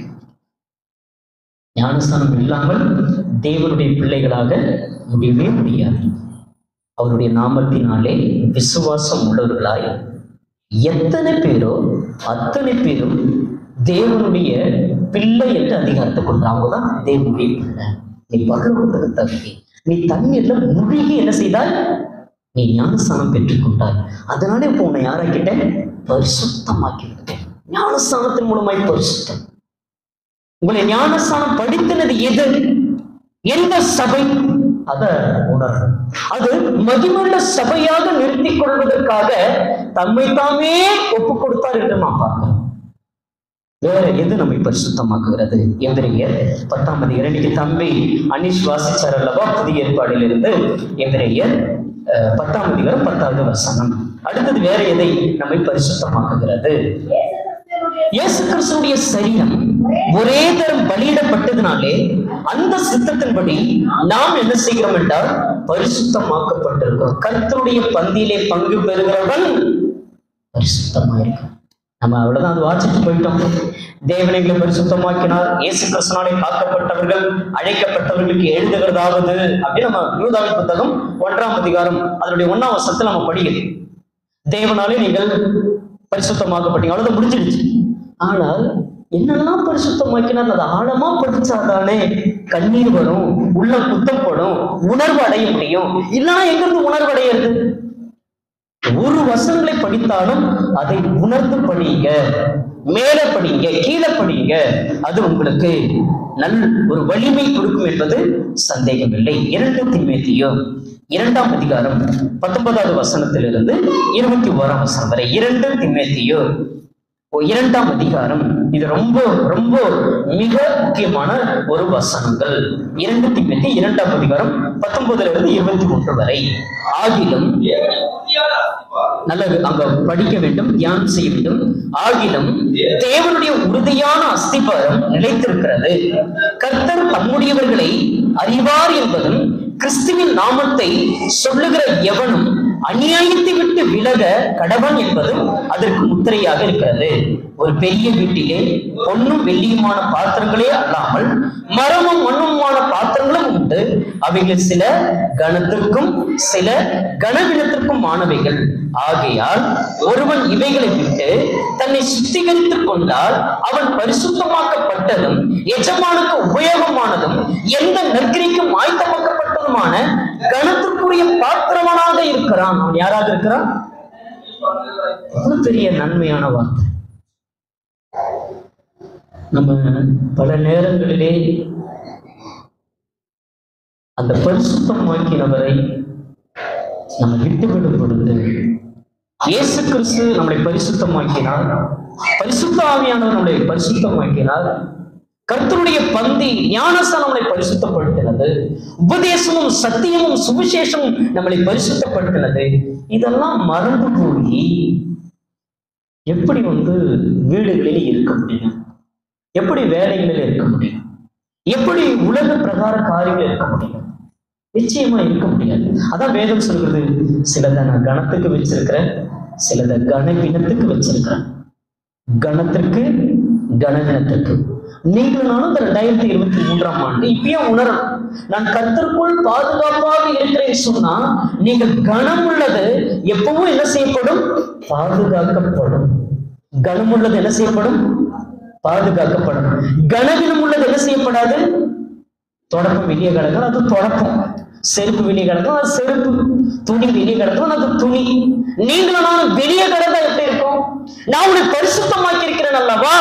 ஞானஸ்தானம் இல்லாமல் தேவனுடைய பிள்ளைகளாக முடியவே முடியாது அவருடைய நாமத்தினாலே விசுவாசம் உள்ளவர்களாய் எத்தனை பேரோ அத்தனை பேரும் தேவனுடைய பிள்ளை என்று அதிகாரத்தை கொண்டு அவங்க தான் தேவனுடைய பிள்ளை நீ பகவத்துக்கு தகுதி நீ தண்ணீர்ல முழுகி என்ன செய்தாய் நீ ஞானஸ்தானம் பெற்றுக்கொண்டாய் அதனால இப்போ உன்னை யாராக்கிட்டேன் பரிசுத்தமாக்கி விட்டேன் ஞானஸ்தானத்தின் மூலமாய் பரிசுத்தம் உங்களை ஞானஸ்தானம் படித்தனது எது எந்த சபை அத உணரணும் அது மகிமுள்ள சபையாக நிறுத்திக் கொள்வதற்காக தம்மை தாமே ஒப்பு கொடுத்தார் என்று நாம் பார்க்கிறோம் வேற எது நம்மை பரிசுத்தமாக்குகிறது எந்திரியர் பத்தாம் அதிகாரம் இன்னைக்கு தம்பி அனிஷ் வாசிச்சார் அல்லவா புதிய ஏற்பாடில் இருந்து எந்திரியர் அஹ், பத்தாம் அதிகாரம் பத்தாவது வசனம் அடுத்தது வேற எதை நம்மை பரிசுத்தமாக்குகிறது இயேசு கிறிஸ்துடைய சரீரம் ஒரே தரம் பலியிடப்பட்டதினாலே அந்த சித்தத்தின்படி நாம் என்ன செய்கிறோம் என்றால் பரிசுத்தமாக்கப்பட்டிருக்கிறோம் கர்த்தருடைய பந்தியிலே பங்கு பெறுகிறவன் பரிசுத்தமாயிருக்கும் நம்ம அவ்வளவுதான் அது வாசிட்டு போயிட்டோம் தேவனைகளை பரிசுத்தமாக்கினார் இயேசு கிறிஸ்துனாலே காக்கப்பட்டவர்கள் அழைக்கப்பட்டவர்களுக்கு எழுதுகிறதாவது அப்படின்னு நம்ம யூதாவின் புத்தகம் ஒன்றாம் அதிகாரம் அதனுடைய ஒன்னாம் வருஷத்துல நம்ம படிக்கிறோம் தேவனாலே நீங்கள் பரிசுத்தமாக்கப்பட்டீங்க அவ்வளவுதான் முடிஞ்சிடுச்சு ஆனால் என்னெல்லாம் பரிசுத்தமாக்கினார் அதை ஆழமா படிச்சாதானே கண்ணீர் வரும் உள்ள குத்தம் படும் உணர்வு அடைய முடியும் இல்லைன்னா எங்கிருந்து உணர்வு அடையிறது ஒரு வசனங்களை படித்தாலும் அதை உணர்ந்து படிங்க மேல படிங்க கீழே படிங்க அது உங்களுக்கு நல் ஒரு வலிமை கொடுக்கும் என்பது சந்தேகமில்லை இரண்டு திமேத்தியோ இரண்டாம் அதிகாரம் பத்தொன்பதாவது வசனத்திலிருந்து இருபத்தி ஓராம் வசனம் வரை இரண்டு திமேத்தியோ இரண்டாம் அதிகாரம் இது ரொம்ப ரொம்ப மிக முக்கியமான ஒரு வசனங்கள் இரண்டு திமேத்தி இரண்டாம் அதிகாரம் பத்தொன்பதுல இருந்து இருபத்தி ஒன்று வரை ஆகிலும் தேவனின் உறுதியான அஸ்திபாரம் நல்லது அங்க படிக்க வேண்டும் தியானம் செய்ய வேண்டும் ஆகிலும் தேவனுடைய உறுதியான அஸ்திபாரம் நிலைத்திருக்கிறது கர்த்தர் தம்முடையவர்களை அறிவார் என்பதும் கிறிஸ்துவின் நாமத்தை சொல்லுகிற எவனும் அநியாயத்தை விட்டு விலக கடவன் என்பது அதற்கு முத்திரையாக இருக்கிறது ஒரு பெரிய வீட்டிலே பொன்னும் வெள்ளியுமான பாத்திரங்களே அல்லாமல் மரமும் மண்ணுமான பாத்திரங்களும் உண்டு அவைகள் சில கணத்திற்கும் சில கனவினத்திற்கும் ஆனவைகள் ஆகையால் ஒருவன் இவைகளை விட்டு தன்னை சுத்திகரித்துக் கொண்டால் அவன் பரிசுத்தமாக்கப்பட்டதும் எஜமானுக்கு உபயோகமானதும் எந்த நற்கிரிக்கும் ஆயத்தமாக்கப்பட்டதுமான கணத்திற்குரிய பாத்திரவனாக இருக்கிறான் அவன் யாராக இருக்கிறான் எவ்வளவு பெரிய நன்மையான வார்த்தை நம்ம பல நேரங்களிலே அந்த பரிசுத்தமாக்கினவரை நம்ம விட்டுவிடும் பொழுது இயேசு கிறிஸ்து நம்மளை பரிசுத்தமாக்கினார் பரிசுத்த ஆவியானவர் நம்மளை பரிசுத்தமாக்கினார் கர்த்தருடைய பந்தி ஞானஸ்தானம் நம்மளை பரிசுத்தப்படுத்தினது உபதேசமும் சத்தியமும் சுவிசேஷமும் நம்மளை பரிசுத்தப்படுத்தினது இதெல்லாம் மறந்து போய் எப்படி வந்து வீடுகளில் இருக்க முடியும் எப்படி வேலைகளில் இருக்க முடியும் எப்படி உலக பிரகார காரியங்கள் இருக்க முடியும் நிச்சயமா இருக்க முடியாது அதான் வேதம் சொல்கிறது சிலதை நான் கணத்துக்கு வச்சிருக்கிறேன் சிலதை கனவினத்துக்கு வச்சிருக்கிறேன் கணத்திற்கு கனவினத்திற்கு நீங்கள் நானும் இந்த ரெண்டாயிரத்தி இருபத்தி மூன்றாம் ஆண்டு இப்பயே உணரணும் நான் கர்த்தருக்குள் பாதுகாப்பாக இருக்கிறேன் சொன்னா நீங்கள் கனம் உள்ளது எப்பவும் என்ன செய்யப்படும் பாதுகாக்கப்படும் கனம் உள்ளது என்ன செய்யப்படும் பாதுகாக்கப்படும் கனவினம் உள்ளது என்ன செய்யப்படாது தொடக்கம் வெளியே கிடக்கும் அது தொடக்கம் செருப்பு வெளியே கிடக்கும் அது செருப்பு துணி வெளியே கிடக்கும் அது துணி நீங்களும் நானும் வெளியே கிடந்தா எப்படி இருக்கும் நான் உன்னை பரிசுத்தமாக்கி இருக்கிறேன் அல்லவா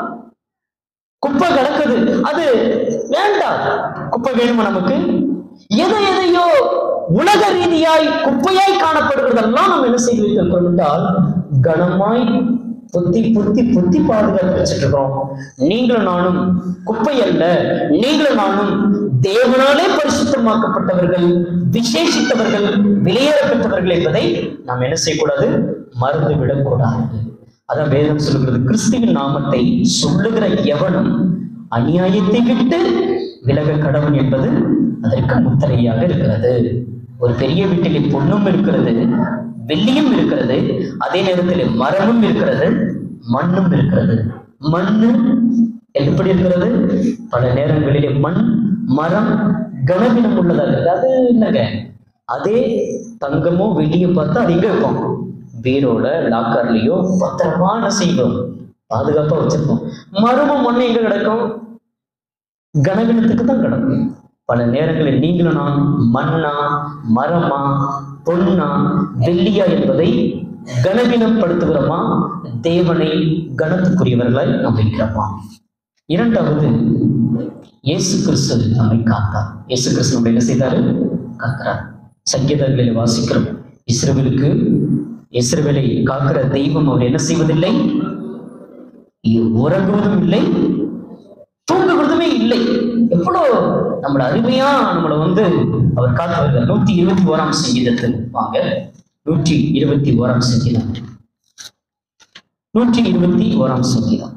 குப்பை கிடக்குது அது வேண்டாம் குப்பை வேணுமா நமக்கு எதை எதையோ உலக ரீதியாய் குப்பையாய் காணப்படுகிறதெல்லாம் நம்ம என்ன செய்து வைத்திருக்கிறோம் என்றால் கனமாய் புத்தி புத்தி புத்தி பாதுகாத்து வச்சுட்டு இருக்கோம் நீங்களும் நானும் குப்பை அல்ல நீங்களும் நானும் தேவனாலே பரிசுத்தமாக்கப்பட்டவர்கள் விசேஷித்தவர்கள் வெளியேறப்பட்டவர்கள் என்பதை நாம் என்ன செய்யக்கூடாது மறந்து விடக்கூடாது அதான் வேதம் சொல்லுகிறது கிறிஸ்துவின் நாமத்தை சொல்லுகிற எவனும் அநியாயத்தை விட்டு விலக கடவுள் என்பது அதற்கு முத்திரையாக இருக்கிறது ஒரு பெரிய வீட்டிலே பொண்ணும் இருக்கிறது வெள்ளியும் இருக்கிறது அதே நேரத்தில் மரமும் இருக்கிறது மண்ணும் இருக்கிறது மண்ணு எப்படி இருக்கிறது பல நேரங்களிலே மண் மரம் கனவினம் உள்ளதாக இருக்கு அது என்னங்க அதே தங்கமோ வெளியே பார்த்தா அது எங்க இருக்கும் பீரோல லாக்கர்லயோ பத்திரமா என்ன செய்வோம் பாதுகாப்பா வச்சிருப்போம் மரமும் மண்ணு எங்க கிடக்கும் கனவினத்துக்கு தான் கிடக்கும் பல நேரங்களில் நீங்களும் நான் மண்ணா மரமா பொன்னா வெள்ளியா என்பதை கனவீனப்படுத்துகிறோமா தேவனை கனத்துக்குரியவர்களாய் நாம் வைக்கிறோமா இரண்டாவது இயேசு கிறிஸ்து நம்மை காத்தார் இயேசு கிறிஸ்து நம்மை என்ன செய்தாரு காக்கிறார் சங்கீதங்களில் வாசிக்கிறோம் இஸ்ரவேலுக்கு இஸ்ரவேலை காக்கிற தெய்வம் அவர் என்ன செய்வதில்லை உறங்குவதும் இல்லை தூங்குவதுமே இல்லை எவ்வளோ நம்மள அருமையா நம்மளை வந்து அவர் காத்து வருகிறார் நூத்தி இருபத்தி ஓராம் சங்கீதத்தில் வாங்க நூற்றி இருபத்தி ஓராம் சங்கீதம் நூற்றி இருபத்தி ஓராம் சங்கீதம்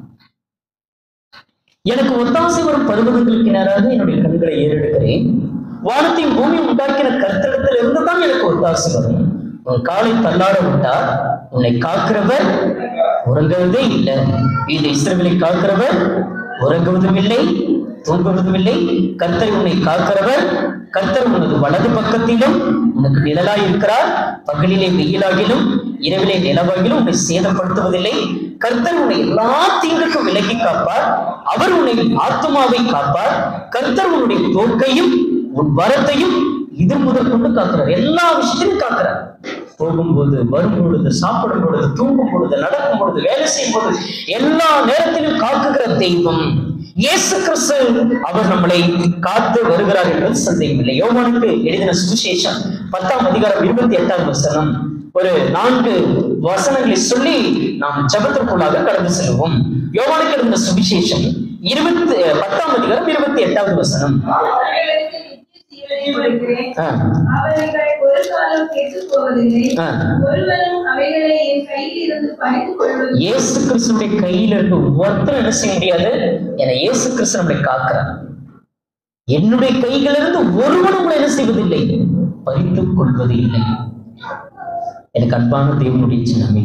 எனக்கு ஒத்தாசை வரும் பருவதங்களுக்கு நேராக என்னுடைய கண்களை ஏறெடுக்கிறேன் வானத்தையும் பூமி உண்டாக்கின கர்த்தடத்தில் இருந்து தான் எனக்கு ஒத்தாசை வரும் உன் காலை தள்ளாட விட்டார் உன்னை காக்கிறவர் உறங்குவதே இல்லை இந்த இஸ்ரவேலை காக்கிறவர் உறங்குவதும் இல்லை தூங்குவதும் இல்லை கர்த்தர் உன்னை காக்கிறவர் கர்த்தர் உனது வலது பக்கத்திலும் உனக்கு நிழலாய் இருக்கிறார் பகலிலே வெயிலாகிலும் இரவிலே நிலவாகிலும் உன்னை சேதப்படுத்துவதில்லை கர்த்தர் உன்னை எல்லா தீங்குக்கும் விலக்கி காப்பார் அவர் உன்னை ஆத்மாவை காப்பார் கர்த்தர் உன்னுடைய போக்கையும் உன் வரத்தையும் இது முதல் கொண்டு காக்கிறார் எல்லா விஷயத்தையும் காக்கிறார் போகும்போது வரும் பொழுது சாப்பிடும் பொழுது தூங்கும் பொழுது நடக்கும் பொழுது வேலை செய்யும் பொழுது எல்லா நேரத்திலும் காக்குகிற தெய்வம் இயேசு கிறிஸ்து அவர் நம்மளை காத்து வருகிறார் என்பது சந்தேகம் இல்லை யோவானுக்கு எழுதின சுவிசேஷம் பத்தாம் அதிகாரம் இருபத்தி எட்டாம் வசனம் ஒரு நான்கு வசனங்களை சொல்லி நாம் ஜபத்திற்குள்ளாக கடந்து செல்வோம் யோவானுக்கு இருந்த சுவிசேஷம் இருபத்தி பத்தாம் அதிகாரம் இருபத்தி எட்டாவது வசனம் அவர்களுக்கு நித்திய ஜீவனை கொடுக்கிறேன். ஆ, அவர்கள் ஒரு காலம் கெட்டுப் போவதில்லை ஆ. ஒருவனும் அவைகளை என் கையில் இருந்து பறித்துக் கொள்வது இயேசு கிறிஸ்துடைய கையில இருந்து ஒருத்தர் என்ன செய்ய முடியாது என இயேசு கிறிஸ்து நம்மளை காக்கிறார் என்னுடைய கைகளிலிருந்து ஒருவனும் உங்களை என்ன செய்வதில்லை பறித்துக் கொள்வது இல்லை எனக்கு அன்பான தேவனுடைய சின்னமே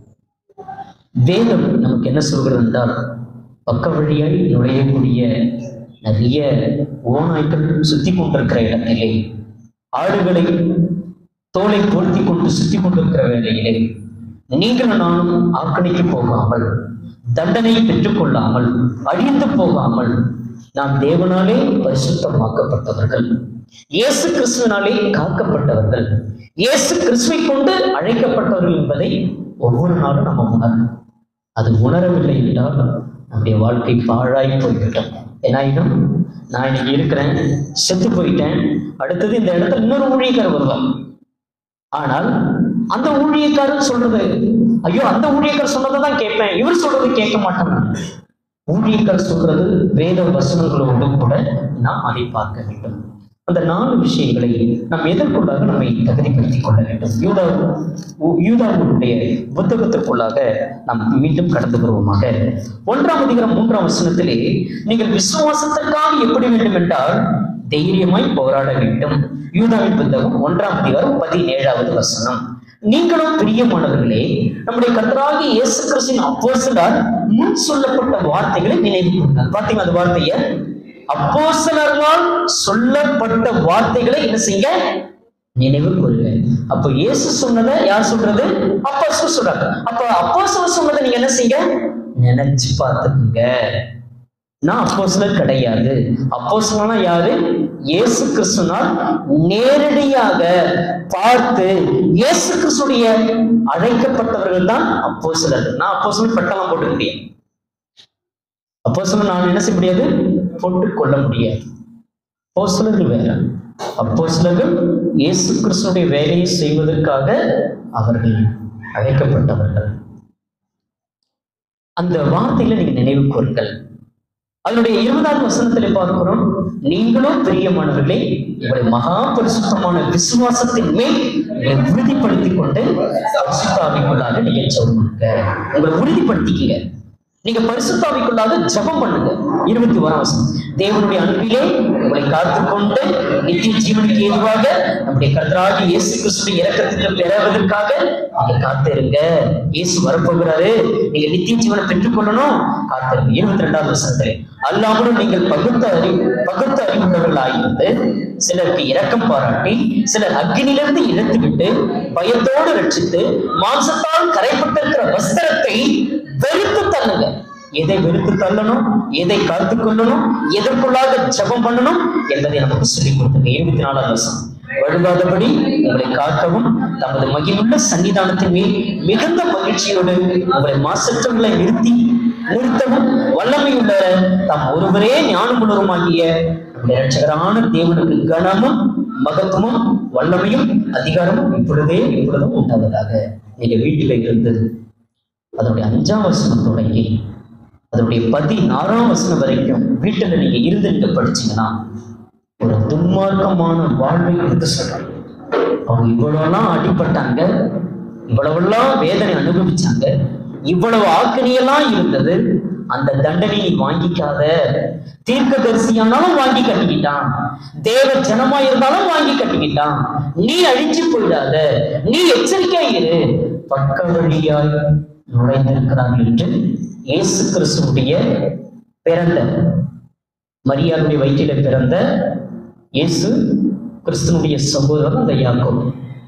வேதம் நமக்கு என்ன சொல்கிறது என்றால் பக்க வழியாய் நுழையக்கூடிய நிறைய ஓநாய்கள் சுத்தி கொண்டிருக்கிற இடத்திலே ஆடுகளை தோலை பொருத்தி கொண்டு சுத்தி கொண்டிருக்கிற வேளையிலே நீங்கள் நானும் ஆக்கணிக்கு போகாமல் தண்டனை பெற்றுக்கொள்ளாமல் அழிந்து போகாமல் நாம் தேவனாலே பரிசுத்தமாக்கப்பட்டவர்கள் இயேசு கிறிஸ்துவினாலே காக்கப்பட்டவர்கள் இயேசு கிறிஸ்துவை கொண்டு அழைக்கப்பட்டவர்கள் என்பதை ஒவ்வொரு நாளும் நம்ம உணரணும் அது உணரவில்லை என்றால் நம்முடைய வாழ்க்கை பாழாய் போய்விட்டோம் என்னாயிடும் நான் இன்னைக்கு இருக்கிறேன் செத்து போயிட்டேன் அடுத்தது இந்த இடத்துல இன்னொரு ஊழியக்காரர் வருவார் ஆனால் அந்த ஊழியக்காரர் சொல்றது ஐயோ அந்த ஊழியக்காரர் சொன்னதை தான் கேட்பேன் இவர் சொல்றது கேட்க மாட்டேன் ஊழியக்காரர் சொல்றது வேத வசனங்களோடு கூட நாம் அதை பார்க்க வேண்டும் அந்த நாலு விஷயங்களை நாம் எதற்குள்ளாக நம்மை தகுதிப்படுத்திக் கொள்ள வேண்டும் யூதா உ- யூதாவுடைய புத்தகத்திற்குள்ளாக நாம் மீண்டும் கடந்து வருவோமாக ஒன்றாம் அதிகாரம் மூன்றாம் வசனத்திலே நீங்கள் விசுவாசத்திற்காக எப்படி வேண்டும் என்றால் தைரியமாய் போராட வேண்டும் யூதாவின் புத்தகம் ஒன்றாம் அதிகாரம் பதினேழாவது வசனம் நீங்களும் பிரியமானவர்களே நம்முடைய கர்த்தராகிய இயேசு கிறிஸ்துவின் அப்போஸ்தலர் முன் சொல்லப்பட்ட வார்த்தைகளை நினைவு கூர்ந்தார் பாத்தீங்க அந்த வார்த்தைய அப்போஸ்தலர்களால் சொல்லப்பட்ட வார்த்தைகளை என்ன செய்ய நினைவு கூறுங்க அப்போ இயேசு சொன்னதை யார் சொல்றது அப்போஸ்தலர் சொல்றாங்க அப்ப அப்போஸ்தலர் சொன்னதை நீங்க என்ன செய்யுங்க நினைச்சு பார்த்துக்குங்க நான் அப்போஸ்தலர் கிடையாது அப்போஸ்தலனா யாரு இயேசு கிறிஸ்துனால் நேரடியாக பார்த்து இயேசு கிறிஸ்துடைய அழைக்கப்பட்டவர்கள் தான் அப்போஸ்தலர் நான் அப்போஸ்தலர் பட்டலாம் போட்டுக்க முடியாது அப்போஸ்தலர் நான் என்ன செய்ய முடியாது போட்டுக் கொள்ள முடியாது அப்போஸ்தலர்கள் வேற அப்போஸ்தலர்கள் இயேசு கிறிஸ்துடைய வேலையை செய்வதற்காக அவர்கள் அழைக்கப்பட்டவர்கள் அந்த வார்த்தைகளை நீங்க நினைவு கூறுங்கள் அதனுடைய இருபதாவது வசனத்திலே பார்க்கிறோம் நீங்களும் பிரியமானவர்களே உங்களை மகா பரிசுத்தமான விசுவாசத்தின் மேல் உங்களை உறுதிப்படுத்திக் கொண்டு பரிசுத்தாவிக்குள்ளாக நீங்க ஜெபம் பண்ணுங்க உங்களை உறுதிப்படுத்திக்கங்க நீங்க பரிசுத்தாவிக்குள்ளாக ஜெபம் பண்ணுங்க இருபத்தி ஓராம் வசனம் தேவனுடைய அன்பிலே உங்களை காத்துக்கொண்டு நித்திய ஜீவனுக்கு ஏதுவாக நம்முடைய கர்த்தராகிய இயேசு கிறிஸ்துவின் இரக்கத்துக்கு பெறுவதற்காக நீங்க காத்திருங்க இயேசு வரப்போகிறாரு நீங்க நித்திய ஜீவனை பெற்றுக்கொள்ளணும் காத்திருங்க இருபத்தி ரெண்டாவது வசனத்திலே அல்லாமலும் நீங்கள் பகுத்த அறி பகுத்த அறிவுள்ளவர்களாயிருந்து சிலருக்கு இரக்கம் பாராட்டி சிலர் அக்னியிலிருந்து இழுத்துவிட்டு பயத்தோடு ரட்சித்து மாம்சத்தால் கரைப்பட்டிருக்கிற வஸ்திரத்தை வெறுத்து தள்ளுங்க எதை வெறுத்து தள்ளணும் எதை காத்து கொள்ளணும் எதற்குள்ளாக ஜெபம் பண்ணணும் என்பதை நமக்கு சொல்லிக் கொடுத்துங்க இருபத்தி நாலாவது வருஷம் வழுவாதபடி உங்களை காக்கவும் தமது மகிமுள்ள சன்னிதானத்தின் மேல் மிகுந்த மகிழ்ச்சியோடு உங்களை மாசற்றங்களை நிறுத்தி நிறுத்தவும் வல்லமையுள்ள தாம் ஒருவரே ஞானமுள்ளவருமாகிய நம்முடைய இரட்சகரான தேவனுக்கு கனமும் மகத்துவமும் வல்லமையும் அதிகாரமும் இப்பொழுதே இப்பொழுதும் உண்டாவதாக நீங்க வீட்டில இருந்து அதனுடைய அஞ்சாம் வசனம் தொடங்கி அதனுடைய பதினாறாம் வசனம் வரைக்கும் வீட்டுல நீங்க இருந்து நீங்க படிச்சீங்கன்னா ஒரு துன்மார்க்கமான வாழ்வை எடுத்து சொல்றாங்க அவங்க இவ்வளவுலாம் அடிபட்டாங்க இவ்வளவெல்லாம் வேதனை அனுபவிச்சாங்க இவ்வளவு ஆக்கினியெல்லாம் இருந்தது அந்த தண்டனை நீ வாங்கிக்காத தீர்க்கதரிசியானாலும் வாங்கி கட்டிக்கிட்டான் தேவ ஜனமா இருந்தாலும் வாங்கி கட்டிக்கிட்டான் நீ அழிஞ்சு போயிடாத நீ எச்சரிக்கையா இரு பக்க வழியாய் நுழைந்திருக்கிறார்கள் என்று இயேசு கிறிஸ்துவுடைய பிறந்த மரியாளுடைய வயிற்றில பிறந்த இயேசு கிறிஸ்துவனுடைய சகோதரன் அந்த யாக்கோபு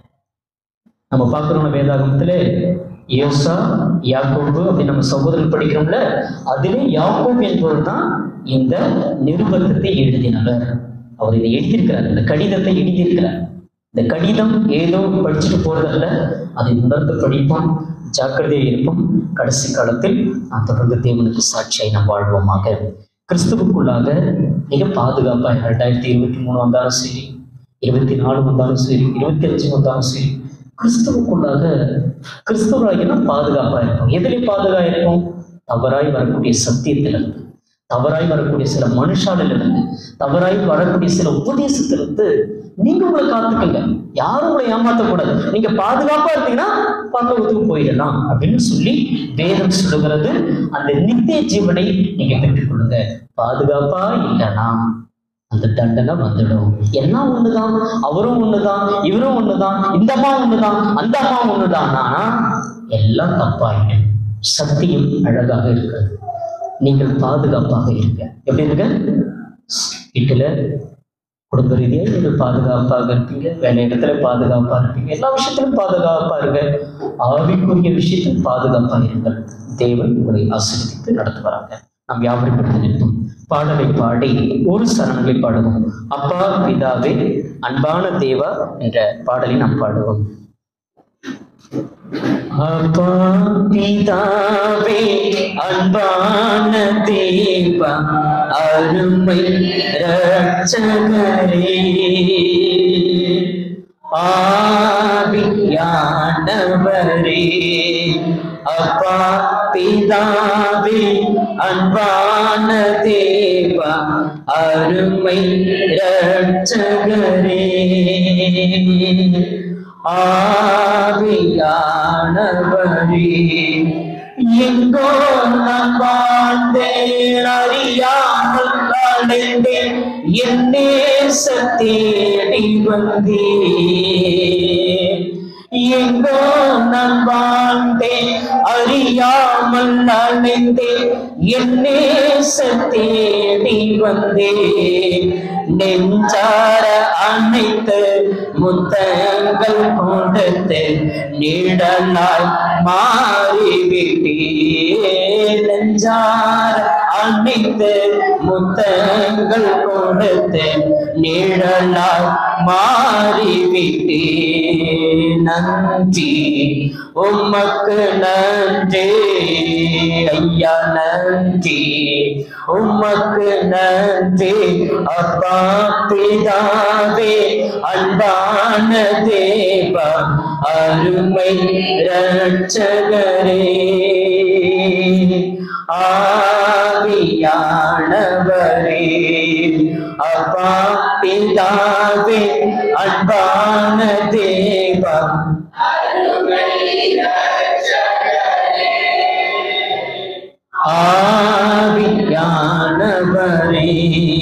நம்ம பார்க்கிறோம் வேதாகமத்துல யோசா யாக்கோபு அப்படின்னு நம்ம சகோதரர் படிக்கிறோம்ல அதிலே யாக்கோபு என்பவர் தான் இந்த நிருபந்தத்தை எழுதினவர் அவர் இதை எழுதியிருக்கிறார் இந்த கடிதத்தை எழுதியிருக்கிறார் இந்த கடிதம் ஏதோ படிச்சுட்டு போறதல்ல அதை உணர்ந்து படிப்போம் ஜாக்கிரதையாக இருப்போம் கடைசி காலத்தில் நாம் தொடர்ந்து தேவனுக்கு சாட்சியாய் நாம் வாழ்வோமாக கிறிஸ்துவுக்குள்ளாக மிக பாதுகாப்பாக ரெண்டாயிரத்தி இருபத்தி மூணு வந்தாலும் சரி இருபத்தி நாலு வந்தாலும் சரி இருபத்தி அஞ்சு வந்தாலும் சரி கிறிஸ்துவுக்குள்ளாக கிறிஸ்துவராகினா பாதுகாப்பா இருப்போம் எதிலே பாதுகா இருப்போம் தவறாய் வரக்கூடிய சத்தியத்திலிருந்து தவறாய் வரக்கூடிய சில மனுஷாலிலிருந்து தவறாய் வரக்கூடிய சில உபதேசத்திலிருந்து நீங்க உங்களை காத்துக்கங்க யாரும் உங்களை ஏமாத்தக்கூடாது நீங்க பாதுகாப்பா இருந்தீங்கன்னா பரலோகத்துக்கு போயிடலாம் அப்படின்னு சொல்லி வேதம் சொல்லுகிறது அந்த நித்திய ஜீவனை நீங்க பெற்றுக்கொள்ளுங்க பாதுகாப்பா இல்லைனா அந்த தண்டனை வந்துடும் எல்லாம் ஒண்ணுதான் அவரும் ஒண்ணுதான் இவரும் ஒண்ணுதான் இந்த அம்மா ஒண்ணுதான் அந்த அம்மா ஒண்ணுதான் ஆனா எல்லாம் தப்பாயிட்டு சத்தியம் அழகாக இருக்கிறது நீங்கள் பாதுகாப்பாக இருங்க எப்படி இருங்க வீட்டுல குடும்ப ரீதியாக நீங்கள் பாதுகாப்பாக இருப்பீங்க வேலை இடத்துல பாதுகாப்பா இருப்பீங்க எல்லா விஷயத்திலும் பாதுகாப்பா இருங்க ஆவிக்குரிய விஷயத்தில் பாதுகாப்பாக இருங்கள் தேவன் உங்களை ஆசீர்வதித்து நடத்துவாராங்க நாம் யாவரும் எடுத்து நிற்போம் பாடலை பாடி ஒரு சரணங்களை பாடுவோம் அப்பா பிதாவே அன்பான தேவா என்ற பாடலை நாம் பாடுவோம் அப்பா பிதாவே அன்பான தேவா அருமை ரட்சகரே ஆவியானவரே அப்பா பிதாவே அன்பான தேவா அருமை ரட்சகரே ஆவியானவரே எங்கோ நான் வாழ்ந்தேன் அறியாமல் அடைந்தேன் என் நேசத்தேடி வந்தேன் எங்கோ நான் வாழ்ந்தேன் அறியாமல் அடைந்தேன் என் நேசத்தேடி வந்தேன் நெஞ்சார அனைத்து முத்தங்கள் கொடுத்து நிழலாய் மாறிவிட்டே நெஞ்சார அனைத்து முத்தங்கள் கொடுத்து நிழலாய் மாறிவிட்டே நன்றி உமக்கு நன்றி ஐயா நன்றி உமக்கு நன்றி அப்பா பிதாவே அன்பான தேவா அருமை ரட்சகரே ஆவியானவரே அப்பா பிதாவே அன்பான தேவா ஆவியானவரே